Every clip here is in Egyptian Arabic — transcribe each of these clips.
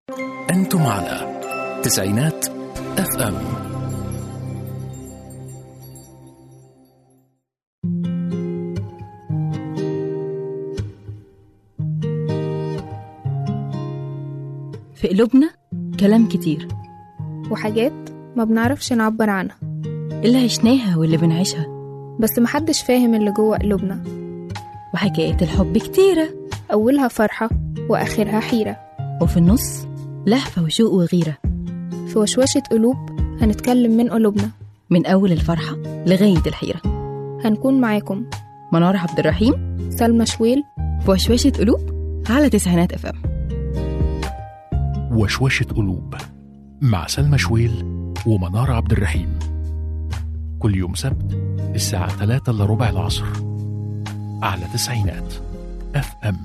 أنتم على تسعينات اف ام في قلوبنا كلام كتير وحاجات ما بنعرفش نعبر عنها اللي عشناها واللي بنعيشها بس محدش فاهم اللي جوه قلوبنا وحكاية الحب كتيرة أولها فرحة وآخرها حيرة وفي النص لهفة وشوق وغيرة في وشوشة قلوب هنتكلم من قلوبنا من أول الفرحة لغاية الحيرة هنكون معاكم منار عبد الرحيم سلمى شويل في وشوشة قلوب على تسعينات اف ام وشوشة قلوب مع سلمى شويل ومنار عبد الرحيم كل يوم سبت الساعة 3 إلا ربع العصر على تسعينات اف ام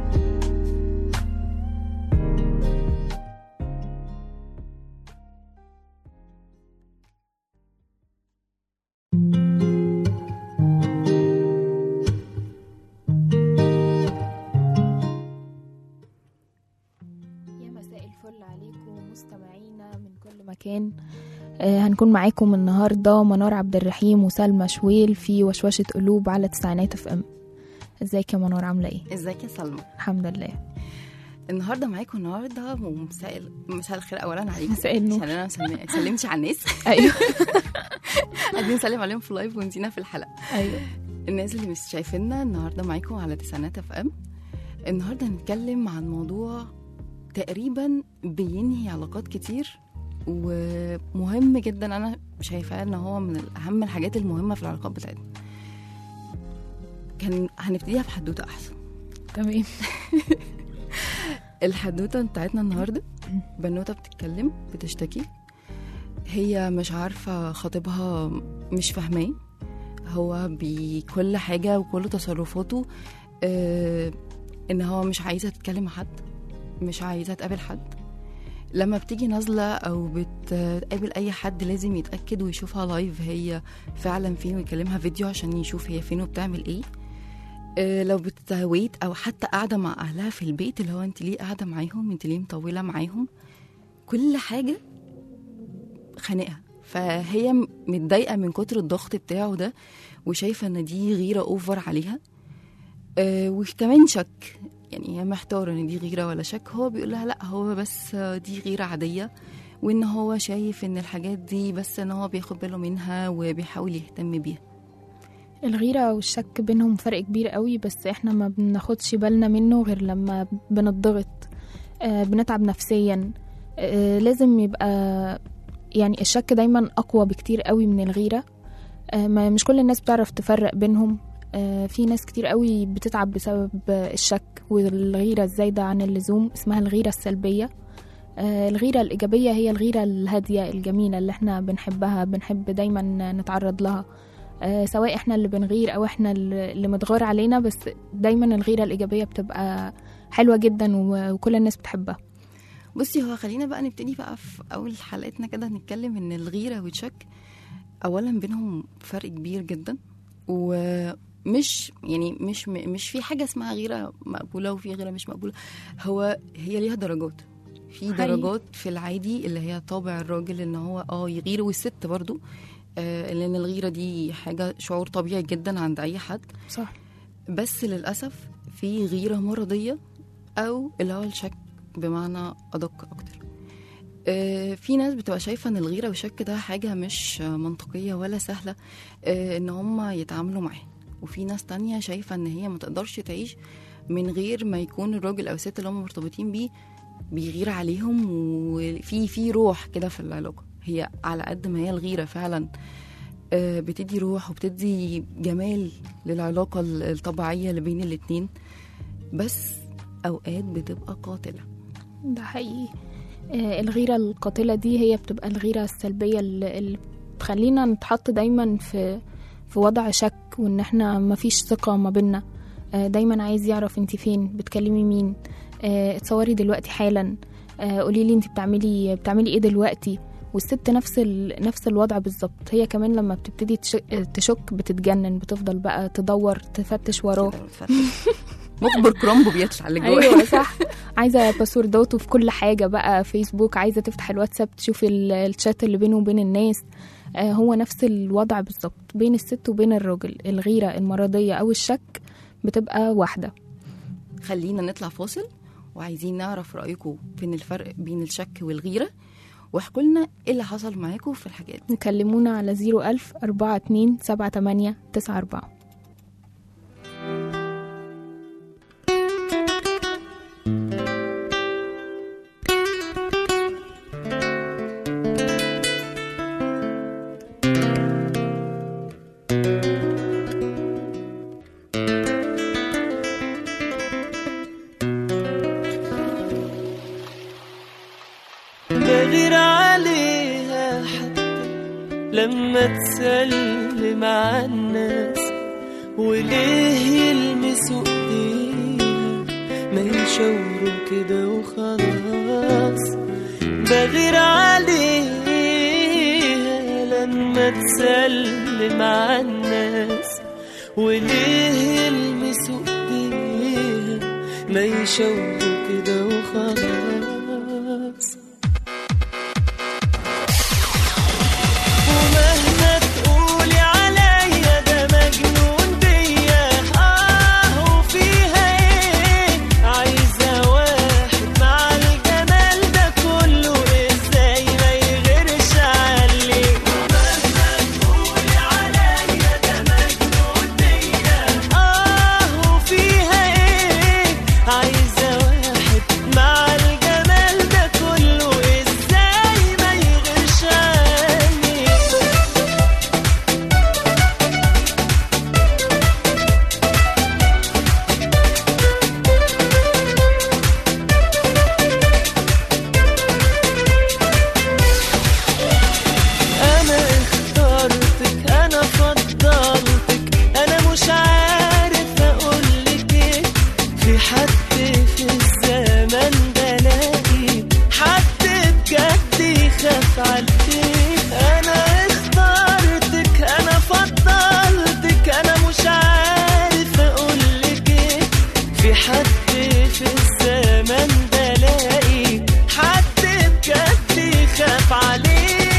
يا مساء الفل عليكم مستمعينا من كل مكان آه هنكون معاكم النهاردة منار عبد الرحيم وسلمى شويل في وشوشة قلوب على تسعينات اف ام ازيك يا منار عاملة ايه؟ ازيك يا سلمى الحمد لله النهارده معاكم النهارده ومساء مساء الخير اولا عليكم مساء النور. عشان انا مسمي- سلمتش على الناس ايوه قاعدين نسلم عليهم في اللايف ونسينا في الحلقه ايوه الناس اللي مش شايفيننا النهارده معاكم على تسعينات اف ام النهارده هنتكلم عن موضوع تقريبا بينهي علاقات كتير ومهم جدا انا شايفاه ان هو من اهم الحاجات المهمه في العلاقات بتاعتنا كان هنبتديها في حدوته احسن تمام الحدوته بتاعتنا النهارده بنوته بتتكلم بتشتكي هي مش عارفه خطيبها مش فاهماه هو بكل حاجه وكل تصرفاته آه ان هو مش عايزه تتكلم مع حد مش عايزه تقابل حد لما بتيجي نازله او بتقابل اي حد لازم يتاكد ويشوفها لايف هي فعلا فين ويكلمها فيديو عشان يشوف هي فين وبتعمل ايه آه، لو بتتويت او حتى قاعده مع اهلها في البيت اللي هو انت ليه قاعده معاهم انت ليه مطوله معاهم كل حاجه خانقها فهي م- متضايقه من كتر الضغط بتاعه ده وشايفه ان دي غيره اوفر عليها آه، وكمان شك يعني هي محتاره ان دي غيره ولا شك هو بيقول لها لا هو بس آه، دي غيره عاديه وان هو شايف ان الحاجات دي بس ان هو بياخد باله منها وبيحاول يهتم بيها الغيرة والشك بينهم فرق كبير قوي بس احنا ما بناخدش بالنا منه غير لما بنضغط آه بنتعب نفسيا آه لازم يبقى يعني الشك دايما أقوى بكتير قوي من الغيرة آه ما مش كل الناس بتعرف تفرق بينهم آه في ناس كتير قوي بتتعب بسبب آه، الشك والغيرة الزايدة عن اللزوم اسمها الغيرة السلبية آه، الغيرة الإيجابية هي الغيرة الهادية الجميلة اللي احنا بنحبها بنحب دايما نتعرض لها آه، سواء احنا اللي بنغير او احنا اللي اللي متغار علينا بس دايما الغيرة الإيجابية بتبقى حلوة جدا و- وكل الناس بتحبها بصي هو خلينا بقى نبتدي بقى في اول حلقتنا كده نتكلم ان الغيره والشك اولا بينهم فرق كبير جدا ومش يعني مش مش في حاجه اسمها غيره مقبوله وفي غيره مش مقبوله هو هي ليها درجات في حقيقي. درجات في العادي اللي هي طابع الراجل ان هو اه يغير والست برضو آه لان الغيره دي حاجه شعور طبيعي جدا عند اي حد صح بس للأسف في غيرة مرضية أو اللي هو الشك بمعنى أدق أكتر آه، في ناس بتبقى شايفة إن الغيرة والشك ده حاجة مش آه، منطقية ولا سهلة آه، إن هم يتعاملوا معاه وفي ناس تانية شايفة إن هي ما تقدرش تعيش من غير ما يكون الراجل أو الست اللي هم مرتبطين بيه بيغير عليهم وفي في روح كده في العلاقة هي على قد ما هي الغيرة فعلا آه، بتدي روح وبتدي جمال للعلاقة ال- الطبيعية اللي بين الاتنين بس أوقات بتبقى قاتلة ده حقيقي آه، الغيرة القاتلة دي هي بتبقى الغيرة السلبية اللي اللي بتخلينا نتحط دايما في في وضع شك وان احنا مفيش ثقة ما بينا آه، دايما عايز يعرف انت فين بتكلمي مين آه، اتصوري دلوقتي حالا قولي لي انت بتعملي بتعملي ايه دلوقتي والست نفس ال... نفس الوضع بالظبط هي كمان لما بتبتدي تشك, تشك بتتجنن بتفضل بقى تدور تفتش وراه مخبر كرومبو بيطلع اللي جوه ايوه صح عايزه باسورداته في كل حاجه بقى فيسبوك عايزه تفتح الواتساب تشوف ال- الشات اللي بينه وبين الناس آه، هو نفس الوضع بالظبط بين الست وبين الراجل الغيره المرضيه او الشك بتبقى واحده خلينا نطلع فاصل وعايزين نعرف رأيكم بين الفرق بين الشك والغيرة واحكوا لنا ايه اللي حصل معاكم في الحاجات دي. نكلمونا على 01000 42 78 94 بغير عليها حتى لما تسلم على الناس وليه يلمسوا ايديها ما يشاوروا كده وخلاص بغير عليها لما تسلم على الناس وليه يلمسوا ايديها ما يشاوروا كده وخلاص ومهما تقولي عليا ده مجنون بيا اه وفيها ايه عايزة واحد مع الجمال ده كله ازاي ما يغيرش عليه ومهما تقولي عليا ده مجنون بيا اه وفيها ايه عايزة واحد مع الجمال ده كله ازاي ما يغيرش عليه انا اخترتك انا فضلتك انا مش عارف اقولك ايه في حد في الزمن ده لاقي حد بجد يخاف عليك انا اخترتك انا فضلتك انا مش عارف اقولك ايه في حد في الزمن ده لاقي حد بجد يخاف عليك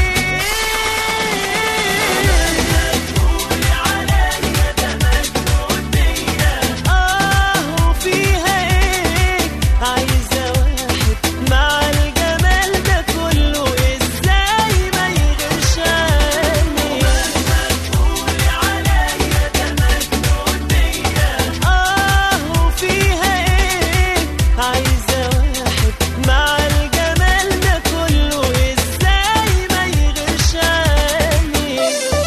آه وفيها إيه عايزة واحد مع الجمال ده كله إزاي ما يغيرش عني آه وفيها إيه عايزة واحد مع الجمال ده كله إزاي ما يغيرش عني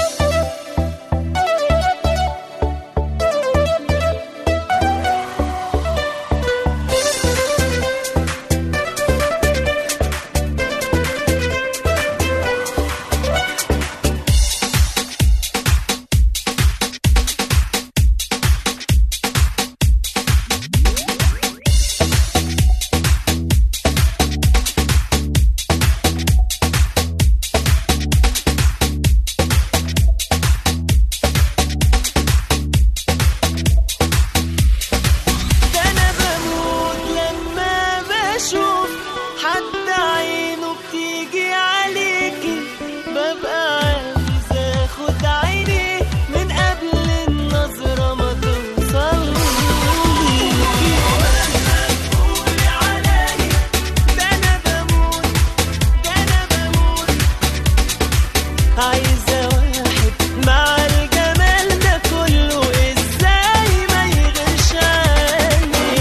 ده انا بموت لما بشوف حد عينه بتيجي عليكي ببقى عايزة اخد عيني من قبل النظرة ما توصل ليكي ده انا بموت ده انا بموت عايزة واحد مع الجمال ده كله ازاي ما يغيرش عني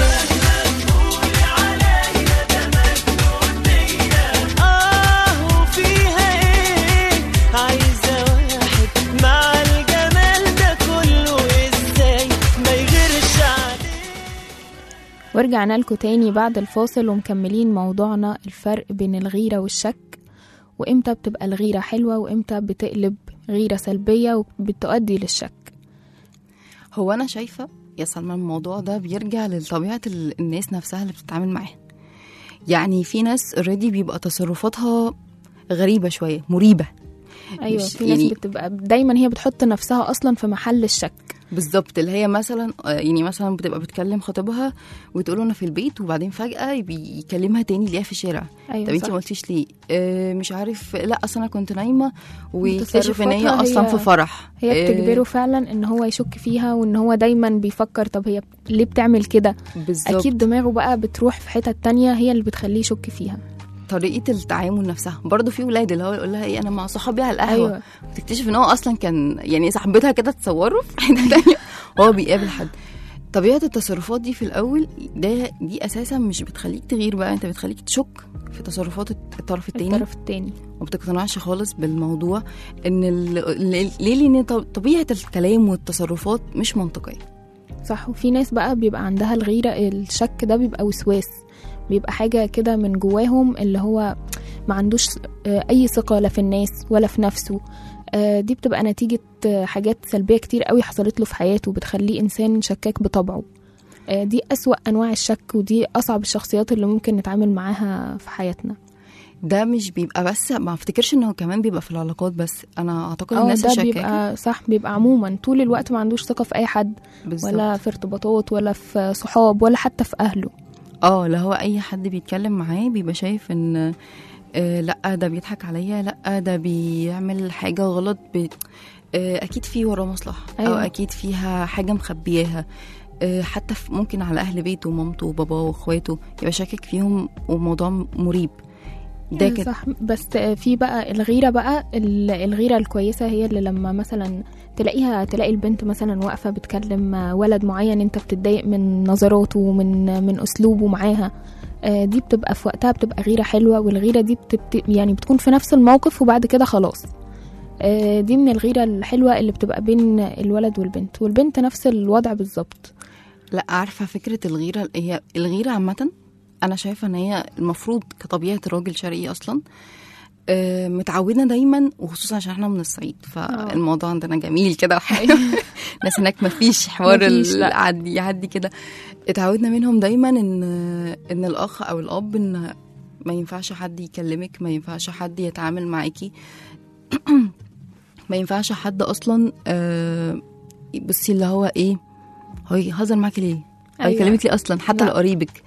اه وفيها ايه عايزة واحد مع الجمال ده كله ازاي ما يغيرش عليه ورجعنا لكم تاني بعد الفاصل ومكملين موضوعنا الفرق بين الغيرة والشك وإمتى بتبقى الغيرة حلوة وإمتى بتقلب غيرة سلبية وبتؤدي للشك هو انا شايفه يا سلمى الموضوع ده بيرجع لطبيعه ال- الناس نفسها اللي بتتعامل معاها يعني في ناس اوريدي بيبقى تصرفاتها غريبه شويه مريبه أيوة مش- في ناس يعني- بتبقى دايما هي بتحط نفسها أصلا في محل الشك بالظبط اللي هي مثلا آه، يعني مثلا بتبقى بتكلم خطيبها وتقول له انا في البيت وبعدين فجاه بيكلمها تاني ليها في الشارع ايوه طب انت صح. ما قلتيش ليه آه مش عارف لا اصل انا كنت نايمه ويكتشف ان هي تصرفاتها اصلا هي- في فرح هي آه، بتجبره فعلا ان هو يشك فيها وان هو دايما بيفكر طب هي ليه بتعمل كده بالظبط اكيد دماغه بقى بتروح في حتة تانية هي اللي بتخليه يشك فيها طريقه التعامل نفسها برضه في ولاد اللي هو يقول لها ايه انا مع صحابي على القهوه ايوه أيوة. تكتشف ان هو اصلا كان يعني صاحبتها كده تصوره في حته تانية هو بيقابل حد طبيعه التصرفات دي في الاول ده دي اساسا مش بتخليك تغير بقى انت بتخليك تشك في تصرفات الطرف التاني الطرف التاني وما بتقتنعش خالص بالموضوع ان ال- ال- ليه لان طب- طبيعه الكلام والتصرفات مش منطقيه صح وفي ناس بقى بيبقى عندها الغيرة الشك ده بيبقى وسواس بيبقى حاجة كده من جواهم اللي هو ما عندوش آه، أي ثقة لا في الناس ولا في نفسه آه، دي بتبقى نتيجة آه، حاجات سلبية كتير قوي حصلت له في حياته بتخليه إنسان شكاك بطبعه آه، دي أسوأ أنواع الشك ودي أصعب الشخصيات اللي ممكن نتعامل معاها في حياتنا ده مش بيبقى بس ما افتكرش انه كمان بيبقى في العلاقات بس انا اعتقد اه الناس ده الشكاكه بيبقى صح بيبقى عموما طول الوقت ما عندوش ثقة في أي حد بالظبط. ولا في ارتباطات ولا في صحاب ولا حتى في أهله اه اللي هو اي حد بيتكلم معاه بيبقى شايف ان آه لا ده بيضحك عليا لا ده بيعمل حاجه غلط ب... آه اكيد في وراه مصلحه أيوة. او أيوة. اكيد فيها حاجه مخبياها آه حتى في ممكن على اهل بيته ومامته وباباه واخواته يبقى شاكك فيهم وموضوع مريب ده أيوة كده صح بس في بقى الغيرة بقى ال- الغيرة الكويسة هي اللي لما مثلا تلاقيها تلاقي البنت مثلا واقفة بتكلم ولد معين انت بتتضايق من نظراته ومن من اسلوبه معاها آه، دي بتبقى في وقتها بتبقى غيرة حلوة والغيرة دي بتبت يعني بتكون في نفس الموقف وبعد كده خلاص آه، دي من الغيرة الحلوة اللي بتبقى بين الولد والبنت والبنت نفس الوضع بالظبط لا عارفه فكره الغيره هي الغيره عامه انا شايفه ان هي المفروض كطبيعه راجل شرقي اصلا آه، متعودنا دايما وخصوصا عشان احنا من الصعيد فالموضوع عندنا جميل كده وحلو الناس هناك مفيش حوار مفيش، لا. العدي يعدي كده اتعودنا منهم دايما ان ان الاخ او الاب ان ما ينفعش حد يكلمك ما ينفعش حد يتعامل معاكي ما ينفعش حد اصلا آه، بصي اللي هو ايه هو يهزر معاكي ليه او أيوة. يكلمك ليه اصلا حتى لا. لو قريبك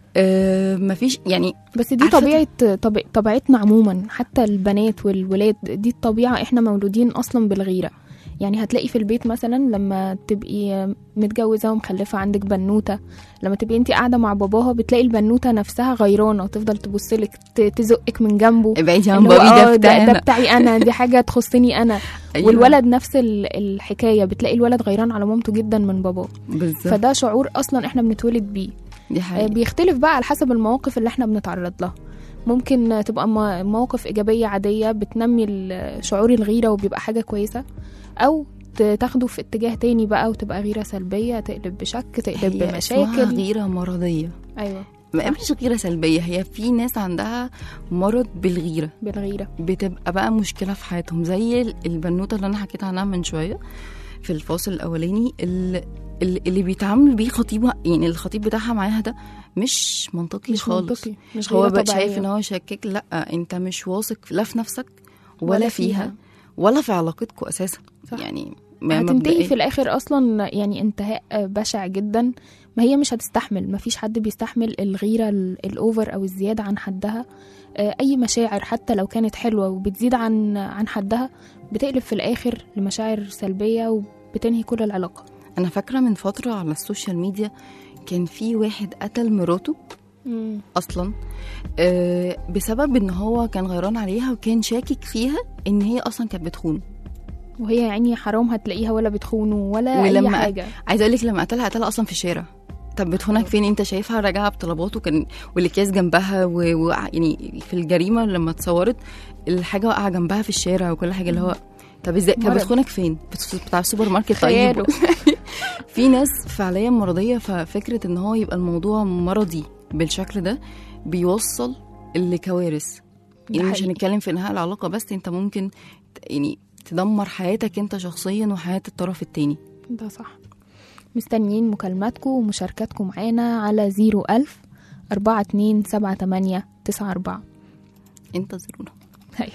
آه مفيش يعني بس دي عارفة طبيعة طب... طبيعتنا عموما حتى البنات والولاد دي الطبيعة احنا مولودين اصلا بالغيرة يعني هتلاقي في البيت مثلا لما تبقي متجوزة ومخلفة عندك بنوتة لما تبقي انت قاعدة مع باباها بتلاقي البنوتة نفسها غيرانة وتفضل تبصلك ت- تزقك من جنبه ابعدي عن اللي هو بابي آه، ده بتاعي ده انا بتاعي انا دي حاجة تخصني انا أيوة. والولد نفس ال- الحكاية بتلاقي الولد غيران على مامته جدا من باباه بالظبط فده شعور اصلا احنا بنتولد بيه دي آه، حقيقة بيختلف بقى على حسب المواقف اللي احنا بنتعرض لها ممكن تبقى مو- مواقف إيجابية عادية بتنمي ال- شعور الغيرة وبيبقى حاجة كويسة أو ت- تاخده في اتجاه تاني بقى وتبقى غيرة سلبية تقلب بشك تقلب هي اسمها بمشاكل غيرة مرضية أيوة ما مش غيرة سلبية هي في ناس عندها مرض بالغيرة بالغيرة بتبقى بقى مشكلة في حياتهم زي ال- البنوتة اللي أنا حكيت عنها من شوية في الفاصل الأولاني ال- ال- اللي بيتعامل بيه خطيبها يعني الخطيب بتاعها معاها ده مش منطقي مش خالص منطقي مش هو غيرة بقى طبيعية. شايف ان هو شاكك لا انت مش واثق لا في نفسك ولا, ولا فيها, فيها. ولا في علاقتكم اساسا صح. يعني ما هتنتهي مبدئياً- في الآخر أصلا يعني انتهاء بشع جدا ما هي مش هتستحمل ما فيش حد بيستحمل الغيرة ال- الأوفر أو الزيادة عن حدها آه، أي مشاعر حتى لو كانت حلوة وبتزيد عن عن حدها بتقلب في الآخر لمشاعر سلبية وبتنهي كل العلاقة انا فاكره من فتره على السوشيال ميديا كان في واحد قتل مراته اصلا آه، بسبب ان هو كان غيران عليها وكان شاكك فيها ان هي اصلا كانت بتخونه وهي يعني حرام هتلاقيها ولا بتخونه ولا أي ولما حاجة عايزه اقول لك لما قتلها قتلها اصلا في الشارع طب بتخونك فين انت شايفها راجعه بطلبات وكان والاكياس جنبها و... و... يعني في الجريمه لما اتصورت الحاجه واقعه جنبها في الشارع وكل حاجه اللي هو طب ازاي كانت مرض. بتخونك فين بت- بتاع السوبر ماركت طيب خياله في ناس فعليا مرضيه ففكره ان هو يبقى الموضوع مرضي بالشكل ده بيوصل لكوارث ده يعني مش حقيقي. هنتكلم في انهاء العلاقه بس انت ممكن ت- يعني تدمر حياتك انت شخصيا وحياه الطرف التاني ده صح مستنيين مكالماتكم ومشاركاتكم معانا على زيرو ألف أربعة اتنين سبعة تمانية تسعة أربعة انتظرونا أيوة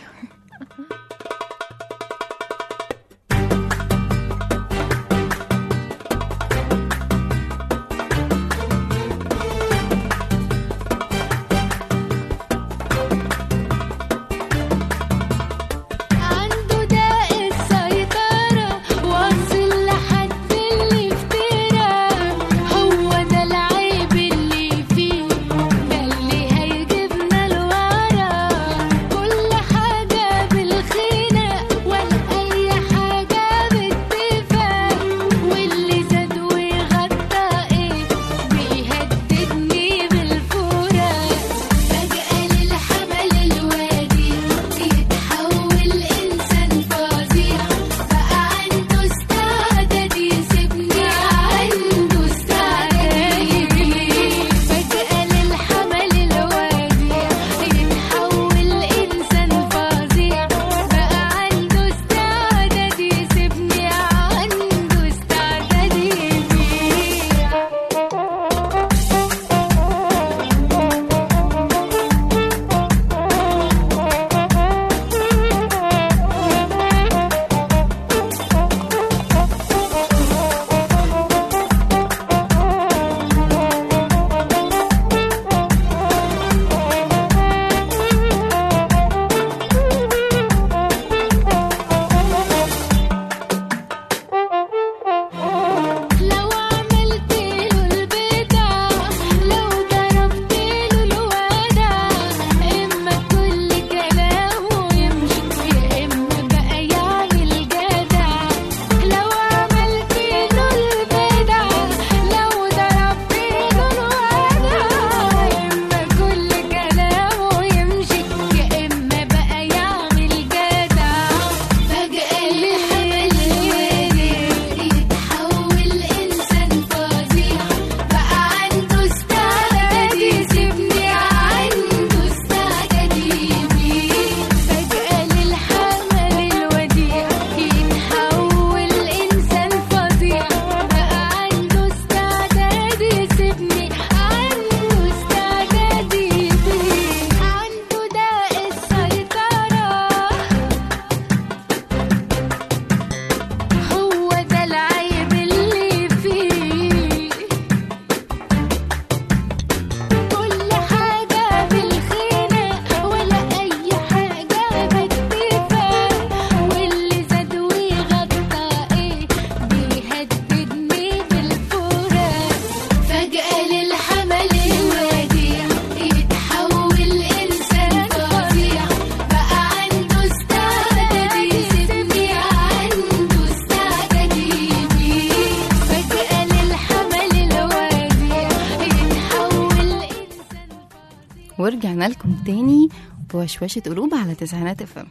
ورجعنا لكم تاني بوشوشة قلوب على تسعينات افهم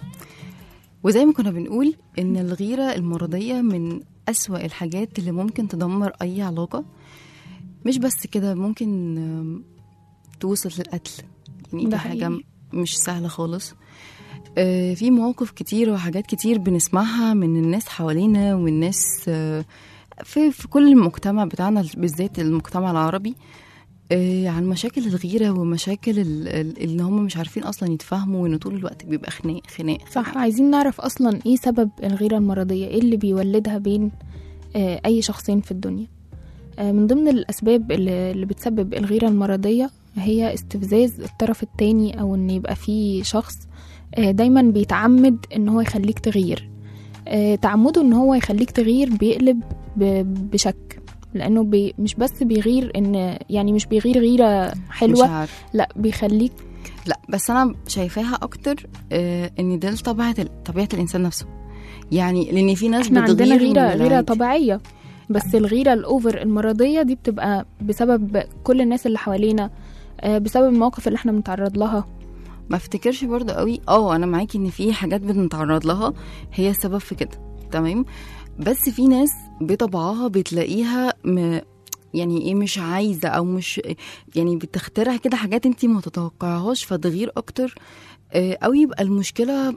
وزي ما كنا بنقول ان الغيرة المرضية من أسوأ الحاجات اللي ممكن تدمر أي علاقة مش بس كده ممكن آم، توصل للقتل يعني ده دي حاجة حقيقي. مش سهلة خالص آه، في مواقف كتير وحاجات كتير بنسمعها من الناس حوالينا والناس آه، في في كل المجتمع بتاعنا بالذات المجتمع العربي آه، عن مشاكل الغيرة ومشاكل ال- ال- اللي هم مش عارفين أصلا يتفاهموا وإن طول الوقت بيبقى خناق خناق صح عايزين نعرف اصلا ايه سبب الغيرة المرضية ايه اللي بيولدها بين آه، اي شخصين في الدنيا آه، من ضمن الاسباب اللي اللي بتسبب الغيرة المرضية هي استفزاز الطرف التاني او ان يبقى في شخص آه، دايما بيتعمد ان هو يخليك تغير آه، تعمده ان هو يخليك تغير بيقلب ب- بشك لانه بي مش بس بيغير ان يعني مش بيغير غيرة مش حلوة عارف لا بيخليك لا بس أنا شايفاها أكتر آه، إن ده طبيعة ال- طبيعة الإنسان نفسه يعني لأن في ناس احنا بتغير عندنا من غيرة غيرة العادي. طبيعية بس الغيرة الأوفر المرضية دي بتبقى بسبب كل الناس اللي حوالينا آه، بسبب المواقف اللي احنا بنتعرض لها ما افتكرش برضو قوي اه انا معاكي ان في حاجات بنتعرض لها هي السبب في كده تمام بس في ناس بطبعها بتلاقيها م... يعني ايه مش عايزه او مش يعني بتخترع كده حاجات انت ما تتوقعهاش فتغير اكتر آه، او يبقى المشكله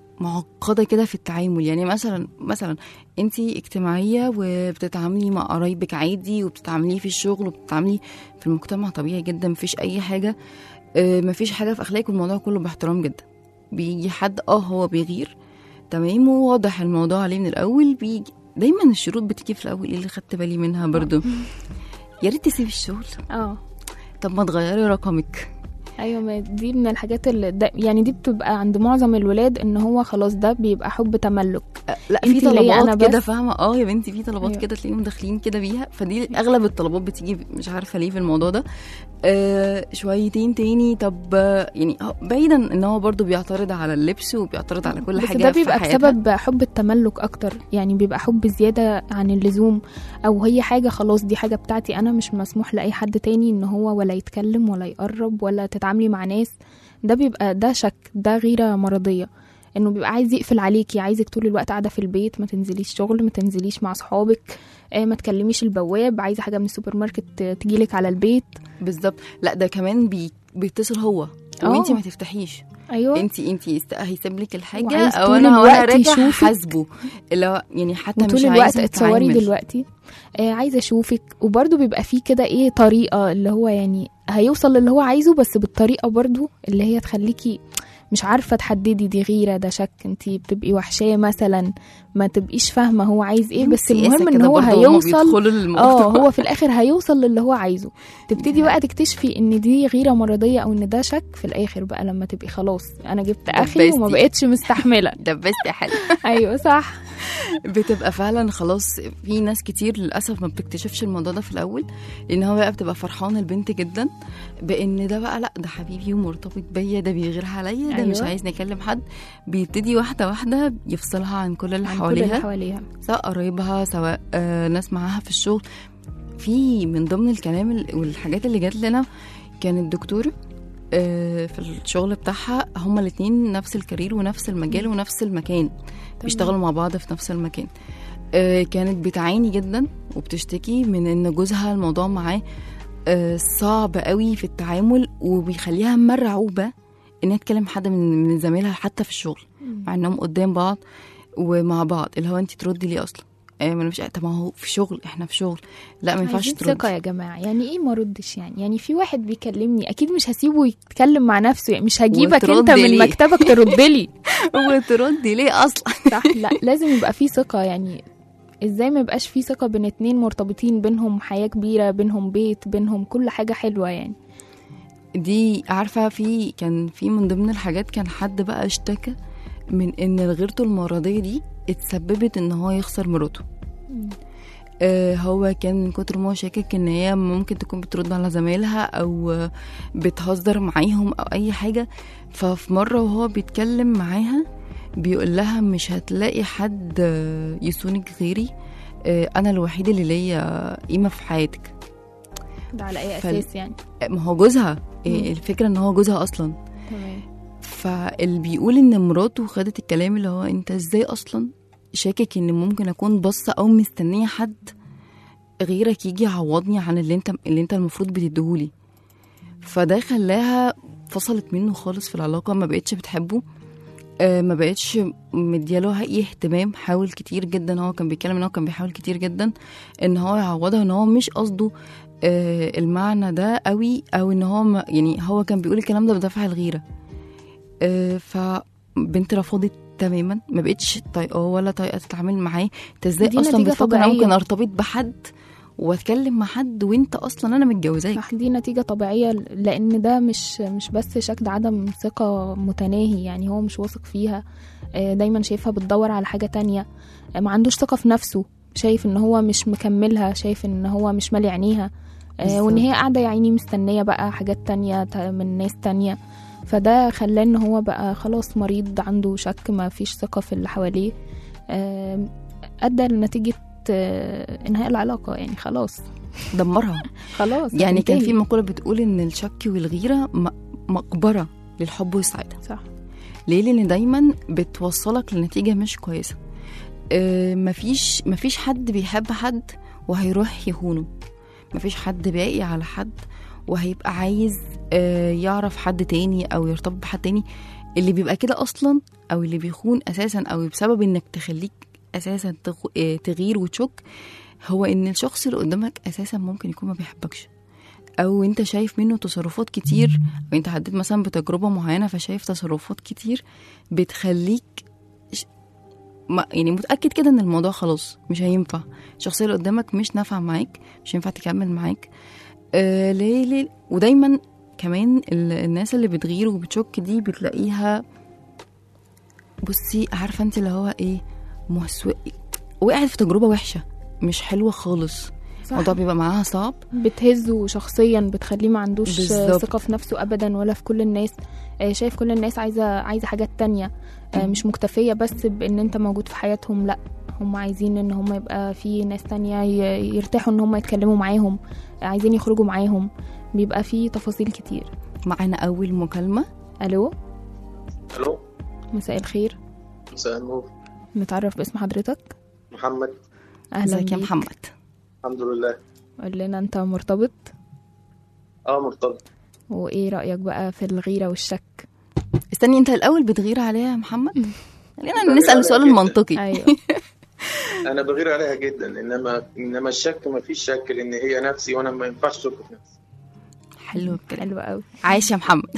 معقده كده في التعامل يعني مثلا مثلا انت اجتماعيه وبتتعاملي مع قرايبك عادي وبتتعاملي في الشغل وبتتعاملي في المجتمع طبيعي جدا مفيش اي حاجه آه، مفيش حاجه في اخلاقك والموضوع كله باحترام جدا بيجي حد اه هو بيغير تمام وواضح الموضوع عليه من الاول بيجي دايما الشروط بتيجي في الاول ايه اللي خدت بالي منها برضو يا ريت تسيبي الشغل اه طب ما تغيري رقمك ايوه ما دي من الحاجات اللي ده يعني دي بتبقى عند معظم الولاد ان هو خلاص ده بيبقى حب تملك آه، لا في انتي ليا أنا طلبات كده بس. فاهمه اه يا بنتي في طلبات أيوة. كده تلاقيهم داخلين كده بيها فدي اغلب الطلبات بتيجي مش عارفه ليه في الموضوع ده آه شويتين تاني طب آه، يعني هو- بعيدا ان هو برضو بيعترض على اللبس وبيعترض على كل بس حاجه ده في بيبقى حياتها. بسبب حب التملك اكتر يعني بيبقى حب زيادة عن اللزوم او هي حاجة خلاص دي حاجة بتاعتي انا مش مسموح لاي حد تاني ان هو ولا يتكلم ولا يقرب ولا تتعاملي مع ناس ده بيبقى ده شك ده غيرة مرضية انه بيبقى عايز يقفل عليكي عايزك طول الوقت قاعده في البيت ما تنزليش شغل ما تنزليش مع اصحابك آه، ما تكلميش البواب عايزه حاجه من السوبر ماركت آه، تجيلك على البيت بالظبط لا ده كمان بي... بيتصل هو آه. وانتي ما تفتحيش ايوه انت انت است... هيسيب لك الحاجه وعايز او طول انا وانا الوقت راجع يشوفك. حاسبه اللي هو يعني حتى وطول مش الوقت عايز اتصوري نتعامل. دلوقتي آه عايزه اشوفك وبرده بيبقى فيه كده ايه طريقه اللي هو يعني هيوصل للي هو عايزه بس بالطريقه برضو اللي هي تخليكي مش عارفه تحددي دي غيره ده شك انت بتبقي وحشاه مثلا ما تبقيش فاهمه هو عايز ايه بس سياسة المهم ان كده هو برضه هما هيوصل بيدخلوا للموضوع. اه هو في الاخر هيوصل للي هو عايزه تبتدي بقى تكتشفي ان دي غيره مرضيه او ان ده شك في الاخر بقى لما تبقي خلاص انا جبت اخري وما دبستي. بقتش مستحمله دبست يا حلو ايوه صح بتبقى فعلا خلاص في ناس كتير للاسف ما بتكتشفش الموضوع ده في الاول لان هو بقى بتبقى فرحانه البنت جدا بان ده بقى لا ده حبيبي ومرتبط بيا ده بيغير عليا ده مش أيوة. عايز نكلم حد بيبتدي واحده واحده يفصلها عن كل اللي عن كل اللي حواليها حواليها سواء قرايبها سواء آه ناس معاها في الشغل في من ضمن الكلام ال- والحاجات اللي جات لنا كانت دكتورة آه في الشغل بتاعها هما الاتنين نفس الكارير ونفس المجال ونفس المكان بيشتغلوا مع بعض في نفس المكان آه كانت بتعاني جدا وبتشتكي من ان جوزها الموضوع معاه آه صعب قوي في التعامل وبيخليها مرعوبة انها تكلم حد من من زمايلها حتى في الشغل مع انهم قدام بعض ومع بعض اللي هو انت تردي ليه اصلا آه ما انا مش طب ما هو في شغل احنا في شغل لا ما ينفعش عايزين تردي ثقة يا جماعة يعني ايه ما ردش يعني يعني في واحد بيكلمني اكيد مش هسيبه يتكلم مع نفسه يعني مش هجيبك انت وترد من ليه؟ مكتبك ترد لي وتردي ليه اصلا صح لا لازم يبقى في ثقة يعني ازاي ما يبقاش في ثقة بين اتنين مرتبطين بينهم حياة كبيرة بينهم بيت بينهم كل حاجة حلوة يعني دي عارفه في كان في من ضمن الحاجات كان حد بقى اشتكى من ان غيرته المرضيه دي اتسببت ان هو يخسر مراته آه هو كان من كتر ما هو شاكك ان هي ممكن تكون بترد على زمايلها او آه، بتهزر معاهم او اي حاجه ففي مره وهو بيتكلم معاها بيقول لها مش هتلاقي حد آه، يصونك غيري آه، انا الوحيد اللي ليا قيمه في حياتك ده على اي فال- اساس يعني ما هو جوزها إيه مم. الفكره ان هو جوزها اصلا تمام فاللي بيقول ان مراته خدت الكلام اللي هو انت ازاي اصلا شاكك ان ممكن اكون باصه او مستنيه حد غيرك يجي يعوضني عن اللي انت اللي انت المفروض بتديهولي فده خلاها فصلت منه خالص في العلاقه ما بقتش بتحبه آه، ما بقتش مدياله اي اهتمام حاول كتير جدا هو كان بيتكلم ان هو كان بيحاول كتير جدا ان هو يعوضها ان هو مش قصده آه، المعنى ده قوي او ان هو ما يعني هو كان بيقول الكلام ده بدافع الغيره آه، فبنت رفضت تماما ما بقتش طايقاه ولا طايقه تتعامل معاه انت ازاي دي اصلا نتيجة بتفكر انا طبيعية. ممكن ارتبط بحد واتكلم مع حد وانت اصلا انا متجوزاك صح دي نتيجة طبيعية لأن ده مش مش بس شكل عدم ثقة متناهي يعني هو مش واثق فيها آه، دايما شايفها بتدور على حاجة تانية آه، ما عندوش ثقة في نفسه شايف ان هو مش مكملها شايف ان هو مش مالي عينيها آه، وان هي قاعدة يا عيني مستنية بقى حاجات تانية تا- من ناس تانية فده خلاه ان هو بقى خلاص مريض عنده شك ما فيش ثقة في اللي حواليه آه، أدى لنتيجة آه، إنهاء العلاقة يعني خلاص دمرها خلاص يعني كان هتنتهي. في مقوله بتقول ان الشك والغيره م- مقبره للحب والسعاده صح ليه لان دايما بتوصلك لنتيجه مش كويسه آه، مفيش مفيش حد بيحب حد وهيروح يهونه مفيش حد باقي على حد وهيبقى عايز آه، يعرف حد تاني او يرتبط بحد تاني اللي بيبقى كده اصلا او اللي بيخون اساسا او بسبب انك تخليك اساسا تغ- آه، تغير وتشك هو ان الشخص اللي قدامك اساسا ممكن يكون ما بيحبكش او انت شايف منه تصرفات كتير او انت عديت مثلا بتجربه معينه فشايف تصرفات كتير بتخليك ش- ما يعني متاكد كده ان الموضوع خلاص مش هينفع الشخصيه اللي قدامك مش نافعه معاك مش هينفع تكمل معاك آه ليه ليه ودايما كمان ال- الناس اللي بتغير وبتشك دي بتلاقيها بصي عارفه انت اللي هو ايه مسو... وقعت في تجربه وحشه مش حلوه خالص صح الموضوع بيبقى معاها صعب بتهزه شخصيا بتخليه ما عندوش بالظبط. ثقة في نفسه أبدا ولا في كل الناس آه، شايف كل الناس عايزة عايزة حاجات تانية آه، مش مكتفية بس بإن أنت موجود في حياتهم لأ هم عايزين إن هم يبقى في ناس تانية ي- يرتاحوا إن هم يتكلموا معاهم آه، عايزين يخرجوا معاهم بيبقى في تفاصيل كتير معانا اول مكالمه ألو الو مساء الخير مساء النور نتعرف باسم حضرتك محمد أهلا ازيك يا بيك. محمد الحمد لله قول لنا أنت مرتبط اه مرتبط وإيه رأيك بقى في الغيرة والشك استني انت الاول بتغير عليها يا محمد خلينا بغير نسال عليها السؤال جداً. المنطقي أيوه انا بغير عليها جدا انما انما الشك ما فيش شك لان هي نفسي وانا ما ينفعش اشك في نفسي حلو الكلام حلو قوي عايش يا محمد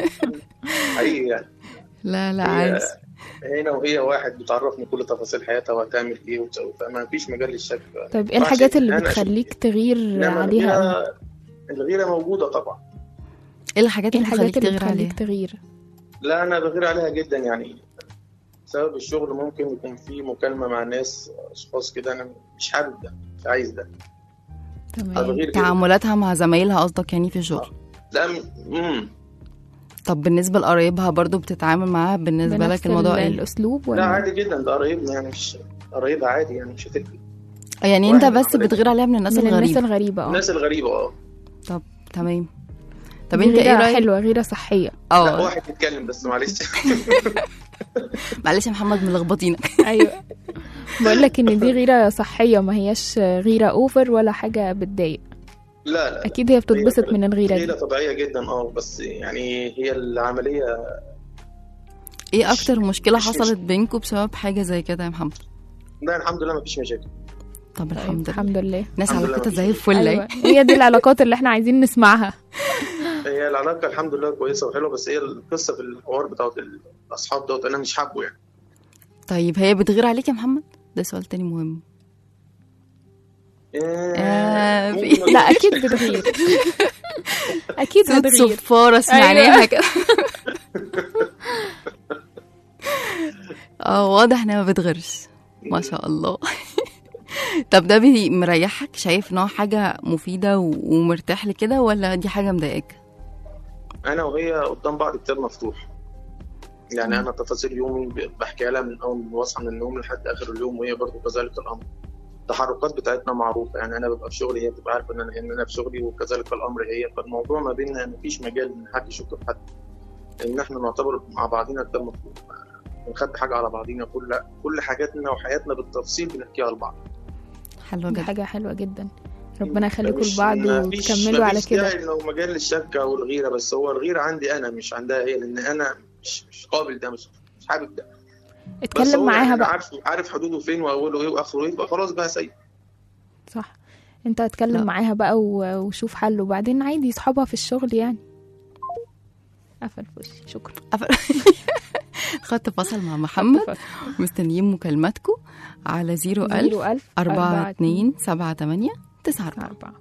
حقيقي يعني لا لا هي عايش هنا وهي واحد بتعرفني كل تفاصيل حياتها وهتعمل ايه وتسوي فما فيش مجال للشك طيب ايه الحاجات اللي أنا بتخليك تغير إنما عليها قوي؟ الغيرة الغيرة موجودة طبعا ايه الحاجات ايه اللي الحاجات بتخليك اللي تغير عليها بتخليك تغير لا أنا بغير عليها جدا يعني بسبب الشغل ممكن يكون في مكالمة مع ناس أشخاص كده أنا مش حابب ده مش عايز ده أنا تمام بغير جدا تعاملاتها مع زمايلها قصدك يعني في الشغل لا امم طب بالنسبه لقرايبها برضو بتتعامل معاها بالنسبه بنفس لك الموضوع ال- ايه الاسلوب لا ولا عادي جدا ده قرايبنا يعني مش قرايبها عادي يعني مش هتفرق يعني انت واحد بس عملت- بتغير عليها من الناس من الناس الغريبه الغريبه اه الناس الغريبة اه طب تمام طب دي انت ايه غيرة رايك حلوه غيره صحيه لا اه واحد يتكلم بس معلش معلش يا محمد ملخبطينك ايوه بقول لك ان دي غيره صحيه ما هياش غيره اوفر ولا حاجه بتضايق لا لا, لا. اكيد هي بتتبسط هي- من الغيره غيرة دي طبيعية جدا اه بس يعني هي العملية ايه اكتر مشكله مش- حصلت بينكم بسبب حاجه زي كده يا محمد لا الحمد لله مفيش مشاكل طب طيب الحمد لله الحمد لله ناس الحمد لله علاقتها مفيش زي مشكلة. الفل ايوه أيوة. هي دي العلاقات اللي احنا عايزين نسمعها هي العلاقة الحمد لله كويسة وحلوة بس هي القصة في الحوار بتاعت الأصحاب دوت أنا مش حابه يعني طيب هي بتغير عليك يا محمد ده سؤال تاني مهم آه، ممكن في- ما لا تغيرش. اكيد بتغير اكيد صوت بتغير صفاره سمعناها أيوة. كده اه واضح انها ما بتغيرش ما شاء الله طب ده بي- مريحك شايف ان هو حاجه مفيده و- ومرتاح لكده ولا دي حاجه مضايقاك أنا وهي قدام بعض كتاب مفتوح يعني أنا تفاصيل يومي ب- بحكيها لها من أول ما بصحى من النوم لحد آخر اليوم وهي برضه كذلك الأمر التحركات بتاعتنا معروفه يعني انا ببقى في شغلي هي بتبقى عارفه ان انا ان انا في شغلي وكذلك الامر هي فالموضوع ما بيننا مفيش مجال ان حد يشك في حد لان احنا نعتبر مع بعضينا ده المفروض بنخبي حاجه على بعضينا كل كل حاجاتنا وحياتنا بالتفصيل بنحكيها لبعض حلوه دي جدا حاجة حلوة جدا ربنا يخليكم مش- لبعض مفيش- وتكملوا على مفيش كده داعي انه مجال للشك او الغيره بس هو الغيره عندي انا مش عندها هي لان انا مش مش قابل ده مش مش حابب ده بس اتكلم هو معاها يعني أنا بقى عارف عارف حدوده فين واوله ايه واخره ايه يبقى خلاص بقى سيء صح انت اتكلم لا. معاها بقى و- وشوف حل وبعدين عادي صحابها في الشغل يعني قفل في وشي شكرا خدت فصل مع محمد اتفق. مستنيين مكالماتكم على 01000 01000 4 2 7 8 9 4 أربعة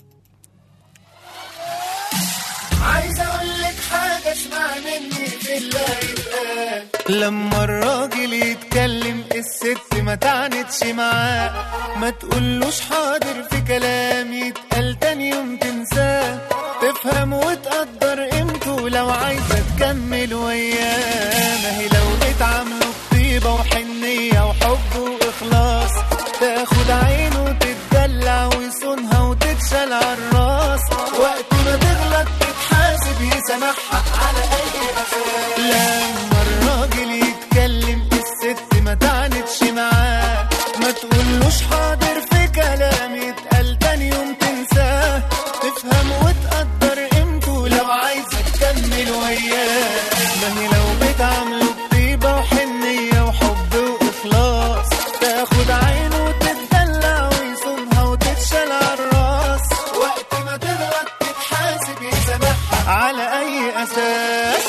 عايز اقول لك حاجه اسمع مني في الله يتقال لما الراجل يتكلم الست ما تعنتش معاه ما تقولوش حاضر في كلام يتقال تاني يوم تنساه تفهم وتقدر قيمته لو عايزه تكمل وياه ما هي لو بتعامله بطيبه وحنيه وحب واخلاص تاخد عينه وتتدلع ويصونها وتتشال عالراس وقت ما تغلط تتحاسب يسامحها على اي اساس لما الراجل يتكلم الست ما تعنتش معاه ما تقولوش حاضر في كلام يتقال تاني يوم تنساه تفهم وتقدر قيمته لو عايزه تكمل وياه ما هي لو بتعامله بطيبه وحنيه وحب واخلاص تاخد عينه وتتدلع ويصونها وتتشال عالراس وقت ما تغلط تتحاسب يسامحها على اي اساس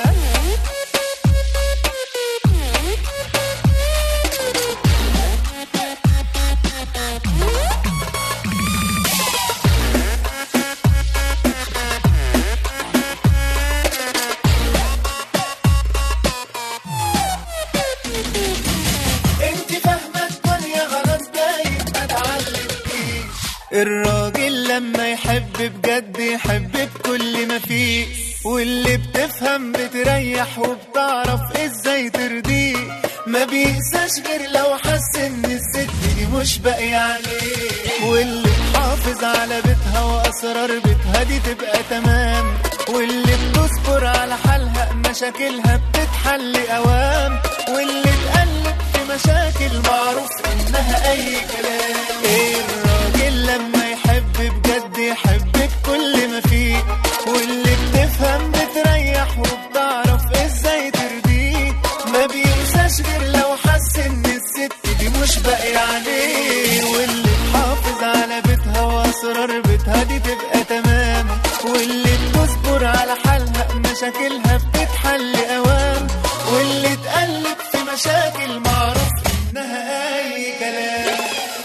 انت فاهمه الدنيا غلط دايما ما تعلمكيش الراجل لما يحب بجد يحب بكل ما فيه واللي بتفهم بتريح وبتعرف ازاي ترضيه ما بيقساش غير لو حس ان الست دي مش باقية عليه واللي تحافظ على بيتها واسرار بيتها دي تبقى تمام واللي بتصبر على حالها مشاكلها بتتحل اوام واللي تقلب في مشاكل معروف انها اي كلام ايه الراجل لما يحب بجد يحب بكل ما فيه واللي بتفهم بتريح وبتعرف ازاي ترضيه ما بينساش غير لو حس ان الست دي مش باقي عليه واللي تحافظ على بيتها واسرار بيتها دي تبقى تمام واللي بتصبر على حالها مشاكلها بتتحل اوام واللي تقلب في مشاكل معروف انها اي كلام